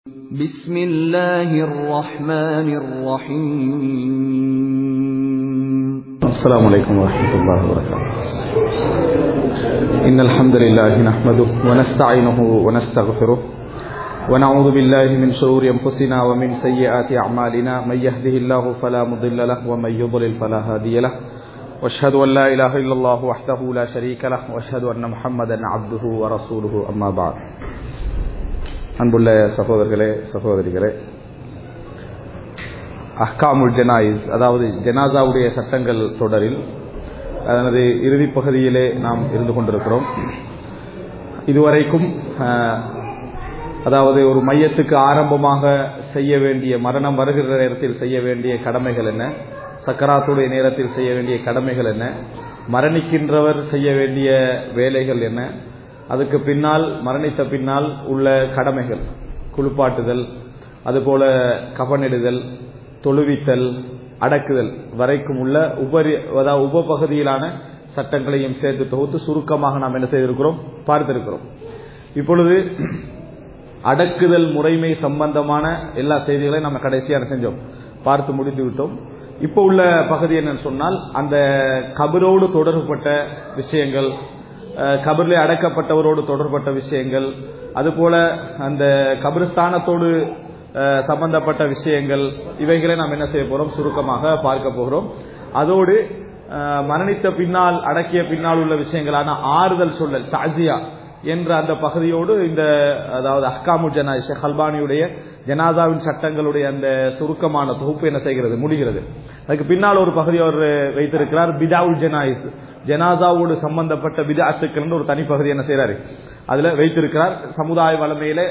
بسم الله الرحمن الرحيم السلام عليكم ورحمة الله وبركاته إن الحمد لله نحمده ونستعينه ونستغفره ونعوذ بالله من شرور أنفسنا ومن سيئات أعمالنا من يهده الله فلا مضل له ومن يضلل فلا هادي له واشهد أن لا إله إلا الله وحده لا شريك له واشهد أن محمدا عبده ورسوله أما بعد அன்புள்ள சகோதரர்களே சகோதரிகளே அஹ்காமுல் ஜனாயிஸ் அதாவது ஜனாசாவுடைய சட்டங்கள் தொடரில் அதனது இறுதி பகுதியிலே நாம் இருந்து கொண்டிருக்கிறோம் இதுவரைக்கும் அஹ், அதாவது ஒரு மையத்துக்கு ஆரம்பமாக செய்ய வேண்டிய மரணம் வருகிற நேரத்தில் செய்ய வேண்டிய கடமைகள் என்ன சக்கராத்துடைய நேரத்தில் செய்ய வேண்டிய கடமைகள் என்ன மரணிக்கின்றவர் செய்ய வேண்டிய வேலைகள் என்ன அதுக்கு பின்னால் மரணித்த பின்னால் உள்ள கடமைகள் குளிப்பாட்டுதல் அதுபோல கபனிடுதல் தொழுவித்தல் அடக்குதல் வரைக்கும் உள்ள உபரி அதாவது உபபகுதியிலான சட்டங்களையும் சேர்த்து தொகுத்து சுருக்கமாக நாம் என்ன செய்திருக்கிறோம் பார்த்திருக்கிறோம் இப்பொழுது அடக்குதல் முறைமை சம்பந்தமான எல்லா செய்திகளையும் நம்ம கடைசியாக செஞ்சோம் பார்த்து முடித்து விட்டோம் இப்போ உள்ள பகுதி என்னன்னு சொன்னால் அந்த கபரோடு தொடர்புபட்ட விஷயங்கள் அஹ், கபரிலே அடக்கப்பட்டவரோடு தொடர்பட்ட விஷயங்கள் அதுபோல அந்த கபிரஸ்தானத்தோடு அஹ், சம்பந்தப்பட்ட விஷயங்கள் இவைகளை நாம் என்ன செய்ய போறோம் சுருக்கமாக பார்க்க போகிறோம் அதோடு அஹ், மரணித்த பின்னால் அடக்கிய பின்னால் உள்ள விஷயங்களான ஆறுதல் சொல்லல் தாஜியா என்ற அந்த பகுதியோடு இந்த அதாவது அஹ்காமு ஜனா ஷேக் அல்பானியுடைய ஜனாதாவின் சட்டங்களுடைய அந்த சுருக்கமான தொகுப்பு என்ன செய்கிறது முடிகிறது அதுக்கு பின்னால் ஒரு பகுதி அவர் வைத்திருக்கிறார் பிதாவுல் ஜனாயிஸ் ஜனாதாவோடு சம்பந்தப்பட்ட பிதாத்துக்கள் ஒரு தனி பகுதி என்ன செய்யறாரு அதுல வைத்திருக்கிறார் சமுதாய வளமையிலே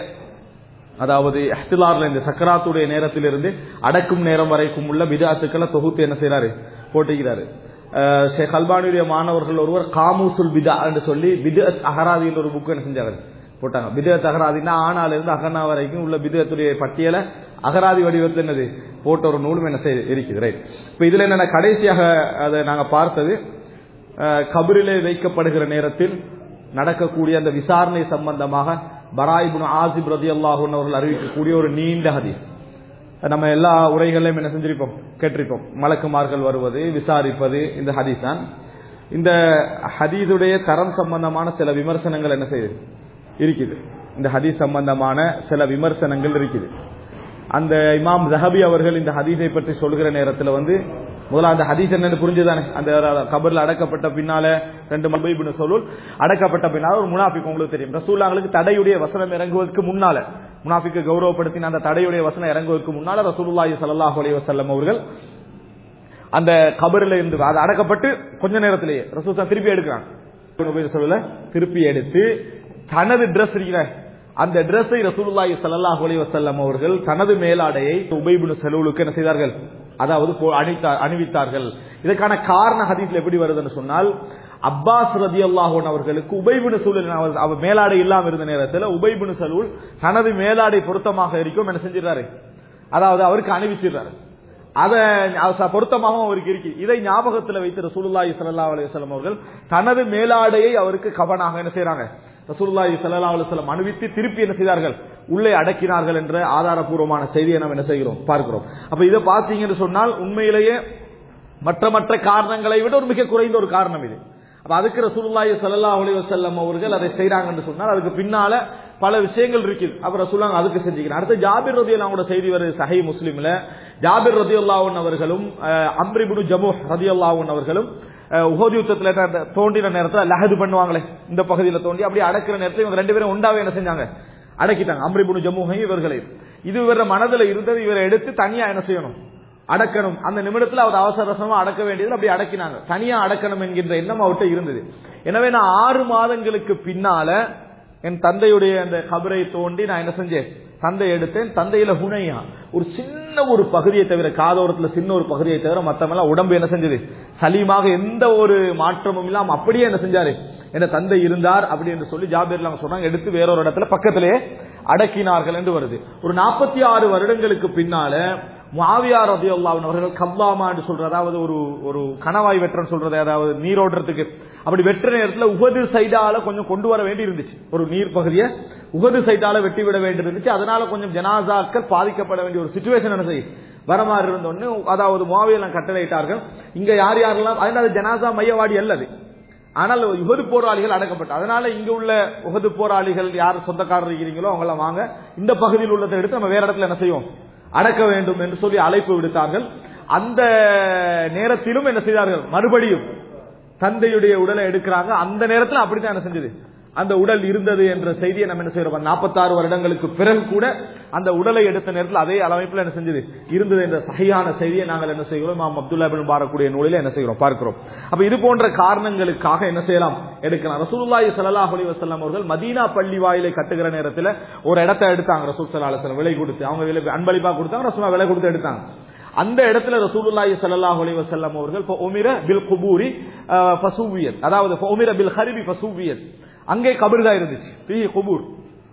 அதாவது எஹ்திலார்ல இந்த சக்கராத்துடைய நேரத்திலிருந்து அடக்கும் நேரம் வரைக்கும் உள்ள பிதாத்துக்களை தொகுத்து என்ன செய்யறாரு போட்டுகிறாரு அஹ் ஷேக் அல்பானியுடைய மாணவர்கள் ஒருவர் காமூசுல் பிதா என்று சொல்லி பிதத் அகராதி என்ற ஒரு புக் என்ன செஞ்சாங்க போட்டாங்க பிதத் அகராதினா ஆனால இருந்து அகனா வரைக்கும் உள்ள பிதத்துடைய பட்டியலை அகராதி வடிவத்தில் என்னது போட்ட ஒரு நூலும் என்ன செய்ய இருக்குது ரைட் இப்ப இதுல என்னென்ன கடைசியாக அதை நாங்க பார்த்தது அஹ், கபரிலே வைக்கப்படுகிற நேரத்தில் நடக்கக்கூடிய அந்த விசாரணை சம்பந்தமாக பராயிபுன் ஆசிப் ரதி அல்லாஹூன் அவர்கள் அறிவிக்கக்கூடிய ஒரு நீண்ட ஹதீஸ் நம்ம எல்லா உரைகளையும் என்ன செஞ்சிருப்போம் கேட்டிருப்போம் மலக்குமார்கள் வருவது விசாரிப்பது இந்த ஹதீஸ் தான் இந்த ஹதீஸுடைய தரம் சம்பந்தமான சில விமர்சனங்கள் என்ன செய்யுது இருக்குது இந்த ஹதீஸ் சம்பந்தமான சில விமர்சனங்கள் இருக்குது அந்த இமாம் ஜஹபி அவர்கள் இந்த ஹதீஸை பற்றி சொல்கிற நேரத்தில் வந்து முதல்ல அந்த ஹதீஸ் என்னன்னு புரிஞ்சுதானே அந்த கபர்ல அடக்கப்பட்ட பின்னால ரெண்டு மபைபுன்னு சொல்லுள் அடக்கப்பட்ட பின்னால ஒரு முனாஃபிக் உங்களுக்கு தெரியும் ரசூல்லாங்களுக்கு தடையுடைய வசனம் இறங்குவதற்கு முன்னால முனாஃபிக்கு கௌரவப்படுத்தின அந்த தடையுடைய வசனம் இறங்குவதற்கு முன்னால ரசூலுல்லாஹி ஸல்லல்லாஹு அலைஹி வஸல்லம் அவர்கள் அந்த கபரில் இருந்து அது அடக்கப்பட்டு கொஞ்ச நேரத்திலேயே ரசூசா திருப்பி எடுக்கிறாங்க சொல்ல திருப்பி எடுத்து தனது டிரஸ் இருக்கிற அந்த டிரஸை ரசூலுல்லாஹி ஸல்லல்லாஹு அலைஹி வஸல்லம் அவர்கள் தனது மேலாடையை உபைபுனு செலவுலுக்கு என்ன செய்தார்கள் அதாவது போ- அணித்தா- அணிவித்தார்கள் இதற்கான காரண ஹதீஸ்ல எப்படி வருதுன்னு சொன்னால் அப்பாஸ் ரதி அவர்களுக்கு உபைபுனு சூழல் அவர் மேலாடை இல்லாம இருந்த நேரத்தில் உபைபுனு சலூல் தனது மேலாடை பொருத்தமாக இருக்கும் என்ன செஞ்சிடறாரு அதாவது அவருக்கு அணிவிச்சிடுறாரு அத அத பொருத்தமாகவும் அவருக்கு இருக்கு இதை ஞாபகத்தில் வைத்து ரசூலுல்லாஹி ஸல்லல்லாஹு அலைஹி வஸல்லம் அவர்கள் தனது மேலாடையை அவருக்கு கவனாக என்ன செய்றாங்க ரசூலுல்லாஹி ஸல்லல்லாஹு அலைஹி வஸல்லம் அணிவித்து திருப்பி என்ன செய்தார்கள் உள்ளே அடக்கினார்கள் என்ற ஆதாரபூர்வமான செய்தியை நாம் என்ன செய்கிறோம் பார்க்கிறோம் அப்ப இதை பார்த்தீங்கன்னு சொன்னால் உண்மையிலேயே மற்ற மற்ற காரணங்களை விட ஒரு மிக குறைந்த ஒரு காரணம் இது அப்ப அதுக்கு ரசூலுல்லாஹி ஸல்லல்லாஹு அலைஹி வஸல்லம் அவர்கள் அதை செய்றாங்கன்னு சொன்னால் அதுக்கு பின்னால பல விஷயங்கள் இருக்குது அப்ப ரசூலுல்லாஹ் அதுக்கு செஞ்சுக்கிறேன் அடுத்து ஜாபிர் ரதியல்லாஹு செய்தி வருது சஹி முஸ்லிம்ல ஜாபிர் ரதியல்லாஹு அவர்களும் அஹ், அம்ர் இப்னு ஜமுஹ் ரதியல்லாஹு அவர்களும் அஹ், உஹது யுத்தத்துல அந்த தோண்டின நேரத்துல லஹது பண்ணுவாங்களே இந்த பகுதியில தோண்டி அப்படியே அடக்கிற நேரத்துல இவங்க ரெண்டு பேரும் உண்டாவே என்ன செஞ்சாங்க அடக்கிட்டாங்க அம்ரிபுனு ஜமுஹையும் இவர்களையும் இது இவர மனதுல இருந்தது இவரை எடுத்து தனியா என்ன செய்யணும் அடக்கணும் அந்த நிமிடத்துல அவர் அவசர அவசரமா அடக்க வேண்டியது அப்படி அடக்கினாங்க தனியா அடக்கணும் என்கின்ற எண்ணம் அவர்கிட்ட இருந்தது எனவே நான் ஆறு மாதங்களுக்கு பின்னால என் தந்தையுடைய அந்த கபரை தோண்டி நான் என்ன செஞ்சேன் தந்தை எடுத்தேன் தந்தையில ஹுனையா ஒரு சின்ன ஒரு பகுதியை தவிர காதோரத்துல சின்ன ஒரு பகுதியை தவிர மத்தமெல்லாம் உடம்பு என்ன செஞ்சது சலீமாக எந்த ஒரு மாற்றமும் இல்லாம அப்படியே என்ன செஞ்சாரு என் தந்தை இருந்தார் அப்படி என்று சொல்லி ஜாபீர்லாம் சொன்னாங்க எடுத்து வேறொரு இடத்துல பக்கத்திலேயே அடக்கினார்கள் என்று வருது ஒரு நாற்பத்தி ஆறு வருடங்களுக்கு பின்னால முஆவியா ரதியுல்லாஹு அன்ஹு அவர்கள் கவ்வாமா என்று சொல்ற அதாவது ஒரு ஒரு கணவாய் வெற்றன்னு சொல்றது அதாவது நீரோடுறதுக்கு அப்படி வெற்ற நேரத்துல உகது சைடால கொஞ்சம் கொண்டு வர வேண்டி இருந்துச்சு ஒரு நீர் பகுதியை உகது சைடால வெட்டி விட வேண்டி இருந்துச்சு அதனால கொஞ்சம் ஜனாசாக்கள் பாதிக்கப்பட வேண்டிய ஒரு சுச்சுவேஷன் என்ன செய்யும் வர மாதிரி இருந்தோன்னு அதாவது முவாவியெல்லாம் கட்டளையிட்டார்கள் இங்க யார் யாரெல்லாம் அதனால ஜனாசா மையவாடி அல்லது ஆனால் உகது போராளிகள் அடக்கப்பட்டு அதனால இங்க உள்ள உகது போராளிகள் யார் சொந்தக்காரர் இருக்கிறீங்களோ அவங்கள வாங்க இந்த பகுதியில் உள்ளதை எடுத்து நம்ம வேற இடத்துல என்ன செய்வோம் அடக்க வேண்டும் என்று சொல்லி அழைப்பு விடுத்தார்கள் அந்த நேரத்திலும் என்ன செய்தார்கள் மறுபடியும் தந்தையுடைய உடலை எடுக்கிறாங்க அந்த நேரத்தில் அப்படித்தான் என்ன செஞ்சது அந்த உடல் இருந்தது என்ற செய்தியை நம்ம என்ன செய்யறோம் நாற்பத்தாறு வருடங்களுக்கு பிறகு கூட அந்த உடலை எடுத்த நேரத்தில் அதே அளவைப்பில் என்ன செஞ்சது இருந்தது என்ற சகையான செய்தியை நாங்கள் என்ன செய்கிறோம் இமாம் அப்துல்லா பின் பாரக்கூடிய நூலில் என்ன செய்கிறோம் பார்க்கிறோம் அப்ப இது போன்ற காரணங்களுக்காக என்ன செய்யலாம் எடுக்கலாம் ரசூலுல்லாஹி ஸல்லல்லாஹு அலைஹி வஸல்லம் அவர்கள் மதீனா பள்ளி வாயிலை கட்டுகிற நேரத்தில் ஒரு இடத்தை எடுத்தாங்க ரசூல் ஸல்லல்லாஹு அலைஹி வஸல்லம் விலை கொடுத்து அவங்க விலை அன்பளிப்பா கொடுத்தாங்க ரசூலா விலை கொடுத்து எடுத்தாங்க அந்த இடத்துல ரசூலுல்லாஹி ஸல்லல்லாஹு அலைஹி வஸல்லம் அவர்கள் உமிர பில் குபூரி ஃபசூவியத் அதாவது உமிர பில் ஹரிபி ஃபசூவியத் அங்கே கபர் தான் இருந்துச்சு பெரிய குபூர்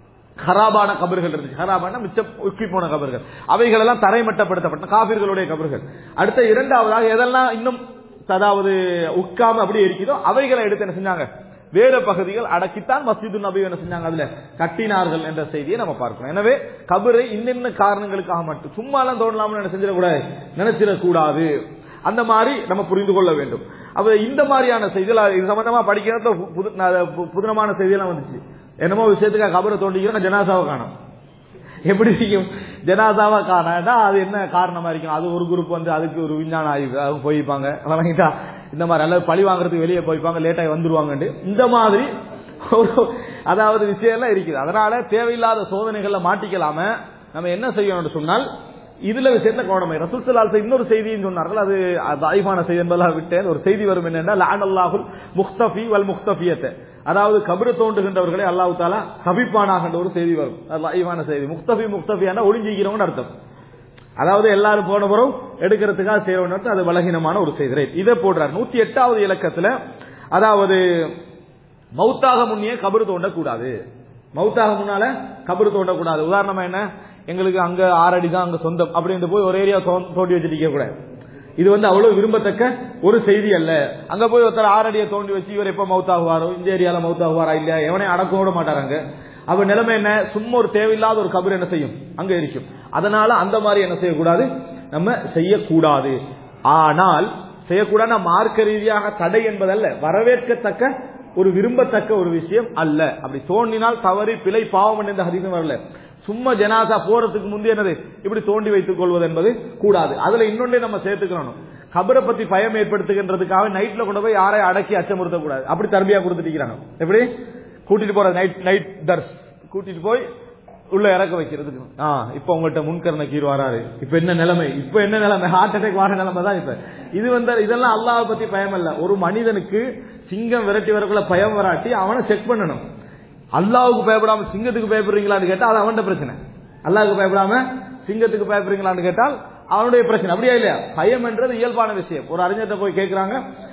ஹராபான கபர்கள் இருந்துச்சு ஹராபான மிச்சம் உக்கி போன கபர்கள் அவைகள் எல்லாம் தரைமட்டப்படுத்தப்பட்ட காபிர்களுடைய கபர்கள் அடுத்த இரண்டாவதாக எதெல்லாம் இன்னும் அதாவது உட்காம அப்படியே இருக்குதோ அவைகளை எடுத்து என்ன செஞ்சாங்க வேற பகுதிகள் அடக்கித்தான் மஸ்ஜிது நபி என்ன செஞ்சாங்க அதுல கட்டினார்கள் என்ற செய்தியை நம்ம பார்க்கணும் எனவே கபரை இன்னென்ன காரணங்களுக்காக மட்டும் சும்மா எல்லாம் தோணலாம்னு என்ன செஞ்சிடக்கூடாது நினைச்சிடக்கூடாது அந்த மாதிரி நம்ம புரிந்து கொள்ள வேண்டும் அப்ப இந்த மாதிரியான செய்திகள் இது சம்பந்தமா படிக்கிறத புது புதுனமான செய்தியெல்லாம் வந்துச்சு என்னமோ விஷயத்துக்காக கபரை தோண்டிக்கிறோம் ஜனாசாவை காணும் எப்படி இருக்கும் ஜனாதாவா காணா அது என்ன காரணமா இருக்கும் அது ஒரு குரூப் வந்து அதுக்கு ஒரு விஞ்ஞான ஆய்வு அவங்க போய்ப்பாங்க வழங்கிட்டா இந்த மாதிரி அல்லது பழி வாங்குறதுக்கு வெளியே போய்ப்பாங்க லேட்டாகி வந்துருவாங்கன்ட்டு இந்த மாதிரி ஒரு அதாவது விஷயம் எல்லாம் இருக்குது அதனால தேவையில்லாத சோதனைகள்ல மாட்டிக்கலாம நம்ம என்ன செய்யணும்னு சொன்னால் இதுல விஷயத்துல கவனமை ரசூல் சலால் இன்னொரு செய்தியும் சொன்னார்கள் அது தாய்மான செய்தி என்பதாக விட்டேன் ஒரு செய்தி வரும் என்னன்னா லான் அல்லாஹுல் முக்தபி வல் முக்தபியத்தை அதாவது கபிர தோண்டுகின்றவர்களை அல்லாஹு தாலா கபிப்பானாக ஒரு செய்தி வரும் லைவான செய்தி முக்தபி முக்தபியான ஒளிஞ்சிக்கிறவங்க அர்த்தம் அதாவது எல்லாரும் போன பிறகு எடுக்கிறதுக்காக செய்யணும் அது பலகீனமான ஒரு செய்தி இதை போடுறார் நூத்தி எட்டாவது இலக்கத்துல அதாவது மௌத்தாக முன்னே கபரு தோண்டக்கூடாது மௌத்தாக முன்னால கபரு தோண்டக்கூடாது உதாரணமா என்ன எங்களுக்கு அங்க ஆறடி தான் அங்க சொந்தம் அப்படின்ட்டு போய் ஒரு ஏரியா தோண்டி வச்சிருக்க கூடாது இது வந்து அவ்வளவு விரும்பத்தக்க ஒரு செய்தி அல்ல அங்க போய் ஒருத்தர் ஆறடியை தோண்டி வச்சு இவர் எப்ப மவுத்தாகுவாரோ இந்த ஏரியால மவுத்தாகுவாரா இல்லையா எவனே அடக்க விட மாட்டாராங்க அவ நிலைமை என்ன சும்மா ஒரு தேவையில்லாத ஒரு கபர் என்ன செய்யும் அங்க இருக்கும் அதனால அந்த மாதிரி என்ன செய்யக்கூடாது நம்ம செய்யக்கூடாது ஆனால் செய்யக்கூடாது மார்க்க ரீதியாக தடை என்பதல்ல வரவேற்கத்தக்க ஒரு விரும்பத்தக்க ஒரு விஷயம் அல்ல அப்படி தோண்டினால் தவறி பிழை பாவம் என்ற ஹதீசம் வரல சும்மா ஜனாசா போறதுக்கு முந்தைய என்னது இப்படி தோண்டி வைத்துக் கொள்வது என்பது கூடாது அதுல இன்னொன்றே நம்ம சேர்த்துக்கணும் கபரை பத்தி பயம் ஏற்படுத்துகின்றதுக்காக நைட்ல கொண்டு போய் யாரை அடக்கி அச்சமுறுத்த கூடாது அப்படி தர்பியா கொடுத்துட்டு எப்படி கூட்டிட்டு போற நைட் நைட் தர்ஸ் கூட்டிட்டு போய் உள்ள இறக்க வைக்கிறதுக்கு ஆ இப்ப உங்கள்கிட்ட முன்கரண கீர் வராரு இப்ப என்ன நிலைமை இப்ப என்ன நிலைமை ஹார்ட் அட்டாக் வர நிலைமை தான் இப்ப இது வந்து இதெல்லாம் அல்லாஹ் பத்தி பயம் அல்ல ஒரு மனிதனுக்கு சிங்கம் விரட்டி வரக்குள்ள பயம் வராட்டி அவனை செக் பண்ணணும் அல்லாவுக்கு பயப்படாம சிங்கத்துக்கு பயப்படுறீங்களான்னு கேட்டா அது அவன்கிட்ட பிரச்சனை அல்லாவுக்கு பயப்படாம சிங்கத்துக்கு பயப்படுறீங்களான்னு கேட்டால் அவனுடைய பிரச்சனை அப்படியா இல்லையா பயம் என்றது இயல்பான விஷயம் ஒரு அறிஞர்கிட்ட போய் கேட்கிறாங்க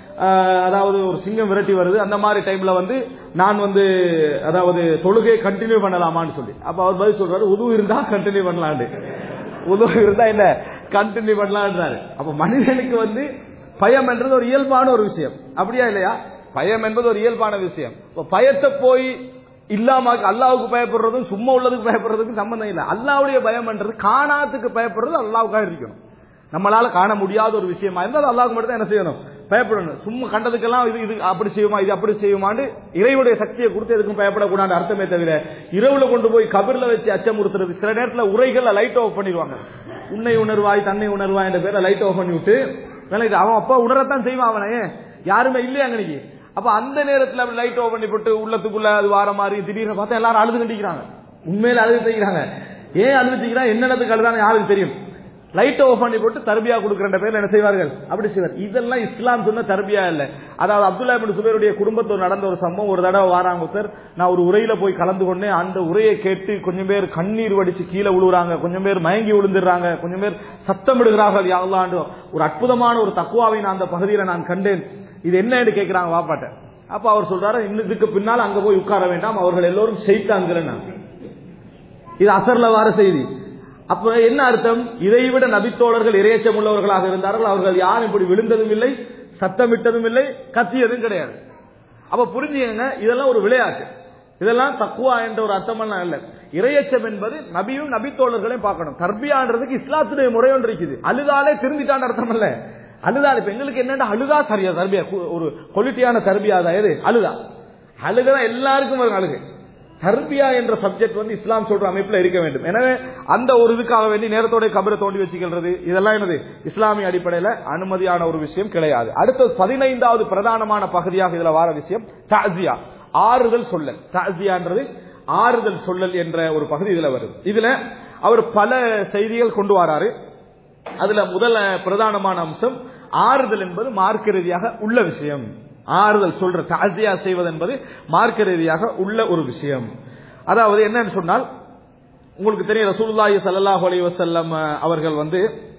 அதாவது ஒரு சிங்கம் விரட்டி வருது அந்த மாதிரி டைம்ல வந்து நான் வந்து அதாவது தொழுகை கண்டினியூ பண்ணலாமான்னு சொல்லி அப்ப அவர் பதில் சொல்றாரு உதவு இருந்தா கண்டினியூ பண்ணலான்னு உதவு இருந்தா என்ன கண்டினியூ பண்ணலான்றாரு அப்ப மனிதனுக்கு வந்து பயம் என்றது ஒரு இயல்பான ஒரு விஷயம் அப்படியா இல்லையா பயம் என்பது ஒரு இயல்பான விஷயம் பயத்தை போய் இல்லாம அல்லாவுக்கு பயப்படுறதும் சும்மா உள்ளதுக்கு பயப்படுறதுக்கு சம்பந்தம் இல்லை அல்லாவுடைய பயம் என்றது காணாத்துக்கு பயப்படுறது அல்லாவுக்காக இருக்கணும் நம்மளால காண முடியாத ஒரு விஷயமா இருந்தால் அல்லாவுக்கு மட்டும் தான் என்ன செய்யணும் பயப்படணும் சும்மா கண்டதுக்கெல்லாம் இது இது அப்படி செய்யுமா இது அப்படி செய்யுமான்னு இறைவுடைய சக்தியை கொடுத்து எதுக்கும் பயப்படக்கூடாது அர்த்தமே தவிர இரவுல கொண்டு போய் கபிர்ல வச்சு அச்சமுறுத்துறது சில நேரத்தில் உரைகள்ல லைட் ஆஃப் பண்ணிடுவாங்க உன்னை உணர்வாய் தன்னை உணர்வாய் என்ற பேர்ல லைட் ஆஃப் பண்ணி விட்டு வேலைக்கு அவன் அப்பா உணரத்தான் செய்வான் அவனே யாருமே இல்லையா அங்கனைக்கு அப்ப அந்த நேரத்தில் அப்படி லைட் ஆஃப் பண்ணி போட்டு உள்ளத்துக்குள்ள அது வார மாதிரி திடீர்னு பார்த்தா எல்லாரும் அழுது கண்டிக்கிறாங்க உண்மையில அழுது செய்கிறாங்க ஏன் அழுது செய்கிறாங்க என்னென்னதுக்கு அழுதாங்க யாருக்கு தெரியும் லைட் ஆஃப் பண்ணி போட்டு தர்பியா கொடுக்கிற பேர்ல என்ன செய்வார்கள் அப்படி செய்வார் இதெல்லாம் இஸ்லாம் சொன்ன தர்பியா இல்ல அதாவது அப்துல்லா பின் சுபேருடைய குடும்பத்தில் நடந்த ஒரு சம்பவம் ஒரு தடவை வாராங்க ஒருத்தர் நான் ஒரு உரையில போய் கலந்து கொண்டேன் அந்த உரையை கேட்டு கொஞ்சம் பேர் கண்ணீர் வடிச்சு கீழே விழுறாங்க கொஞ்சம் பேர் மயங்கி விழுந்துடுறாங்க கொஞ்சம் பேர் சத்தமிடுகிறார்கள் யாழ்லாண்டு ஒரு அற்புதமான ஒரு தக்குவாவை நான் அந்த பகுதியில் நான் கண்டேன் இது என்னன்னு கேட்கிறாங்க வாப்பாட்ட அப்ப அவர் சொல்றாரு இன்னதுக்கு பின்னால் அங்க போய் உட்கார வேண்டாம் அவர்கள் எல்லோரும் செய்தாங்கிறேன் இது அசர்ல வார செய்தி அப்ப என்ன அர்த்தம் இதைவிட நபித்தோழர்கள் இரையச்சம் உள்ளவர்களாக இருந்தார்கள் அவர்கள் யாரும் இப்படி விழுந்ததும் இல்லை சத்தமிட்டதும் இல்லை கத்தியதும் கிடையாது அப்ப புரிஞ்சுக்கங்க இதெல்லாம் ஒரு விளையாட்டு இதெல்லாம் தக்குவா என்ற ஒரு அர்த்தமெல்லாம் இல்ல இரையச்சம் என்பது நபியும் நபித்தோழர்களையும் பார்க்கணும் தர்பியான்றதுக்கு இஸ்லாத்துடைய முறை ஒன்று இருக்குது அழுதாலே திருந்திட்டான் அர்த்தம் இல்ல அழுதா இப்ப எங்களுக்கு என்னன்னா அழுதா சரியா தர்பியா கு- ஒரு குவாலிட்டியான தர்பியா தான் எது அழுதா அழுகா எல்லாருக்கும் வரும் அழுகை தர்பியா என்ற சப்ஜெக்ட் வந்து இஸ்லாம் சொல்ற அமைப்புல இருக்க வேண்டும் எனவே அந்த ஒரு இதுக்காக வேண்டி நேரத்தோட கபரை தோண்டி வச்சுக்கிறது இதெல்லாம் என்னது இஸ்லாமிய அடிப்படையில அனுமதியான ஒரு விஷயம் கிடையாது அடுத்தது பதினைந்தாவது பிரதானமான பகுதியாக இதுல வார விஷயம் தாசியா ஆறுதல் சொல்லல் தாசியான்றது ஆறுதல் சொல்லல் என்ற ஒரு பகுதி இதுல வருது இதுல அவர் பல செய்திகள் கொண்டு வராரு அதுல முதல் பிரதானமான அம்சம் ஆறுதல் என்பது மார்க்க ரீதியாக உள்ள விஷயம் ஆறுதல் சொல்ற தாசியா செய்வது என்பது மார்க்க ரீதியாக உள்ள ஒரு விஷயம் அதாவது என்னன்னு சொன்னால் உங்களுக்கு தெரியும் ரசூலுல்லாஹி ஸல்லல்லாஹு அலைஹி வஸல்லம் அஹ், அவர்கள் வந்து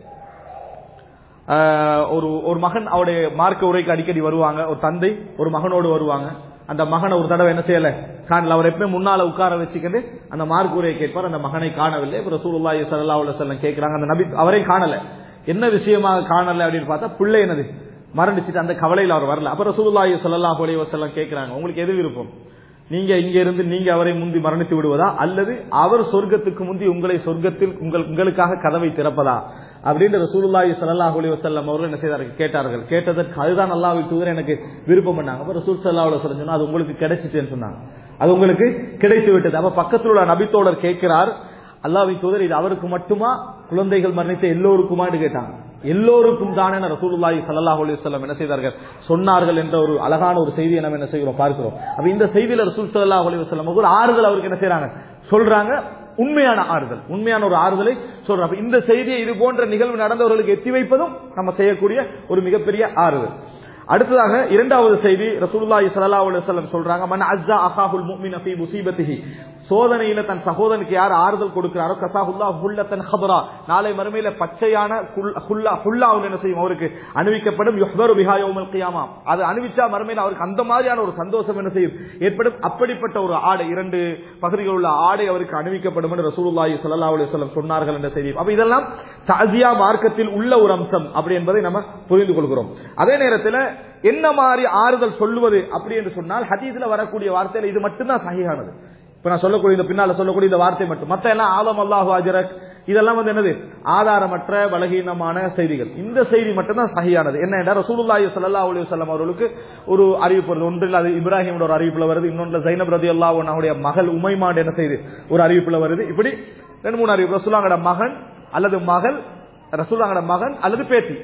அஹ், ஒரு ஒரு மகன் அவருடைய மார்க்க உரைக்கு அடிக்கடி வருவாங்க ஒரு தந்தை ஒரு மகனோடு வருவாங்க அந்த மகனை ஒரு தடவை என்ன செய்யல காணல அவர் எப்பயும் முன்னால உட்கார வச்சுக்கிட்டு அந்த மார்க் உரையை கேட்பார் அந்த மகனை காணவில்லை இப்ப ரசூலுல்லாஹி ஸல்லல்லாஹு அலைஹி வஸல்லம் கேட்கிறாங்க அந்த நபி அவரையும் காணல என்ன விஷயமாக காணல அப்படின்னு பார்த்தா பிள்ளை என்னது மரணிச்சிட்டு அந்த கவலையில் அவர் வரல அப்ப ரசூலுல்லாஹி ஸல்லல்லாஹு அலைஹி வஸல்லம் கேட்கிறாங்க உங்களுக்கு எது விருப்பம் நீங்க இங்க இருந்து நீங்க அவரை முந்தி மரணித்து விடுவதா அல்லது அவர் சொர்க்கத்துக்கு முந்தி உங்களை சொர்க்கத்தில் உங்கள் உங்களுக்காக கதவை திறப்பதா அப்படின்னு ரசூலுல்லாஹி ஸல்லல்லாஹு அலைஹி வஸல்லம் அவர்கள் என்ன செய்தார்கள் கேட்டார்கள் கேட்டதற்கு அதுதான் அல்லாஹ்வின் தூதர் எனக்கு விருப்பம் பண்ணாங்க அப்ப ரசூல் ஸல்லல்லாஹு அலைஹி வஸல்லம் சொன்னா அது உங்களுக்கு கிடைச்சிட்டேன்னு சொன்னாங்க அது உங்களுக்கு கிடைத்து விட்டது அப்ப பக்கத்தில் உள்ள நபித்தோழர் கேட்கிறார் அல்லாஹ்வின் தூதர் இது அவருக்கு மட்டுமா குழந்தைகள் மரணித்த எல்லோருக்குமான்னு கேட்டாங்க எல்லோருக்கும் தானே ரசூலுல்லாஹி ஸல்லல்லாஹு அலைஹி வஸல்லம் என்ன செய்தார்கள் சொன்னார்கள் என்ற ஒரு அழகான ஒரு செய்தியை நம்ம என்ன செய்கிறோம் பார்க்கிறோம் அப்ப இந்த செய்தியில ரசூல் ஸல்லல்லாஹு அலைஹி வஸல்லம் ஒரு ஆறுதல் அவருக்கு என்ன செய்றாங்க சொல்றாங்க உண்மையான ஆறுதல் உண்மையான ஒரு ஆறுதலை சொல்றாங்க அப்ப இந்த செய்தியை இது போன்ற நிகழ்வு நடந்தவர்களுக்கு எத்தி வைப்பதும் நம்ம செய்யக்கூடிய ஒரு மிகப்பெரிய ஆறுதல் அடுத்ததாக இரண்டாவது செய்தி ரசூலுல்லாஹி ஸல்லல்லாஹு அலைஹி வஸல்லம் சொல்றாங்க மன் அஸ்ஸா அஹாஹுல் முஃமின ஃபீ முஸீபத்திஹி சோதனையில தன் சகோதரனுக்கு யார் ஆறுதல் கொடுக்கிறாரோ கசாஹுல்லா ஹுல்லத்தன் ஹபரா நாளை மறுமையில பச்சையான குல்- ஹுல்லா ஹுல்லா அவன் என்ன செய்யும் அவருக்கு அணிவிக்கப்படும் யுஹ்பரு பிஹா யௌமல் கியாமா அது அணிவிச்சா மறுமையில அவருக்கு அந்த மாதிரியான ஒரு சந்தோஷம் என்ன செய்யும் ஏற்படும் அப்படிப்பட்ட ஒரு ஆடை இரண்டு பகுதிகள் உள்ள ஆடை அவருக்கு அணிவிக்கப்படும் என்று ரசூலுல்லாஹி ஸல்லல்லாஹு அலைஹி வஸல்லம் சொன்னார்கள் என்ற செய்தி அப்ப இதெல்லாம் தாஜியா மார்க்கத்தில் உள்ள ஒரு அம்சம் அப்படி என்பதை நம்ம புரிந்து கொள்கிறோம் அதே நேரத்தில் என்ன மாதிரி ஆறுதல் சொல்லுவது அப்படி என்று சொன்னால் ஹதீஸ்ல வரக்கூடிய வார்த்தையில இது மட்டும்தான் சகியானது இப்ப நான் சொல்லக்கூடிய இந்த பின்னால சொல்லக்கூடிய இந்த வார்த்தை மட்டும் மத்த எல்லாம் ஆலம் அல்லாஹு அஜரக் இதெல்லாம் வந்து என்னது ஆதாரமற்ற பலகீனமான செய்திகள் இந்த செய்தி மட்டும்தான் சகியானது என்ன என்றால் ரசூலுல்லாஹி ஸல்லல்லாஹு அலைஹி வஸல்லம் அவர்களுக்கு ஒரு அறிவிப்பு வருது ஒன்றில் அது இப்ராஹிமோட ஒரு அறிவிப்புல வருது இன்னொன்றுல ஜைனப் ரலியல்லாஹு அன்ஹுடைய மகள் உமைமான் என்ன செய்து ஒரு அறிவிப்புல வருது இப்படி ரெண்டு மூணு அறிவிப்பு ரசூலுல்லாஹோட மகன் அல்லது மகள் ரசூலுல்லாஹோட மகன் அல்லது பேத்தி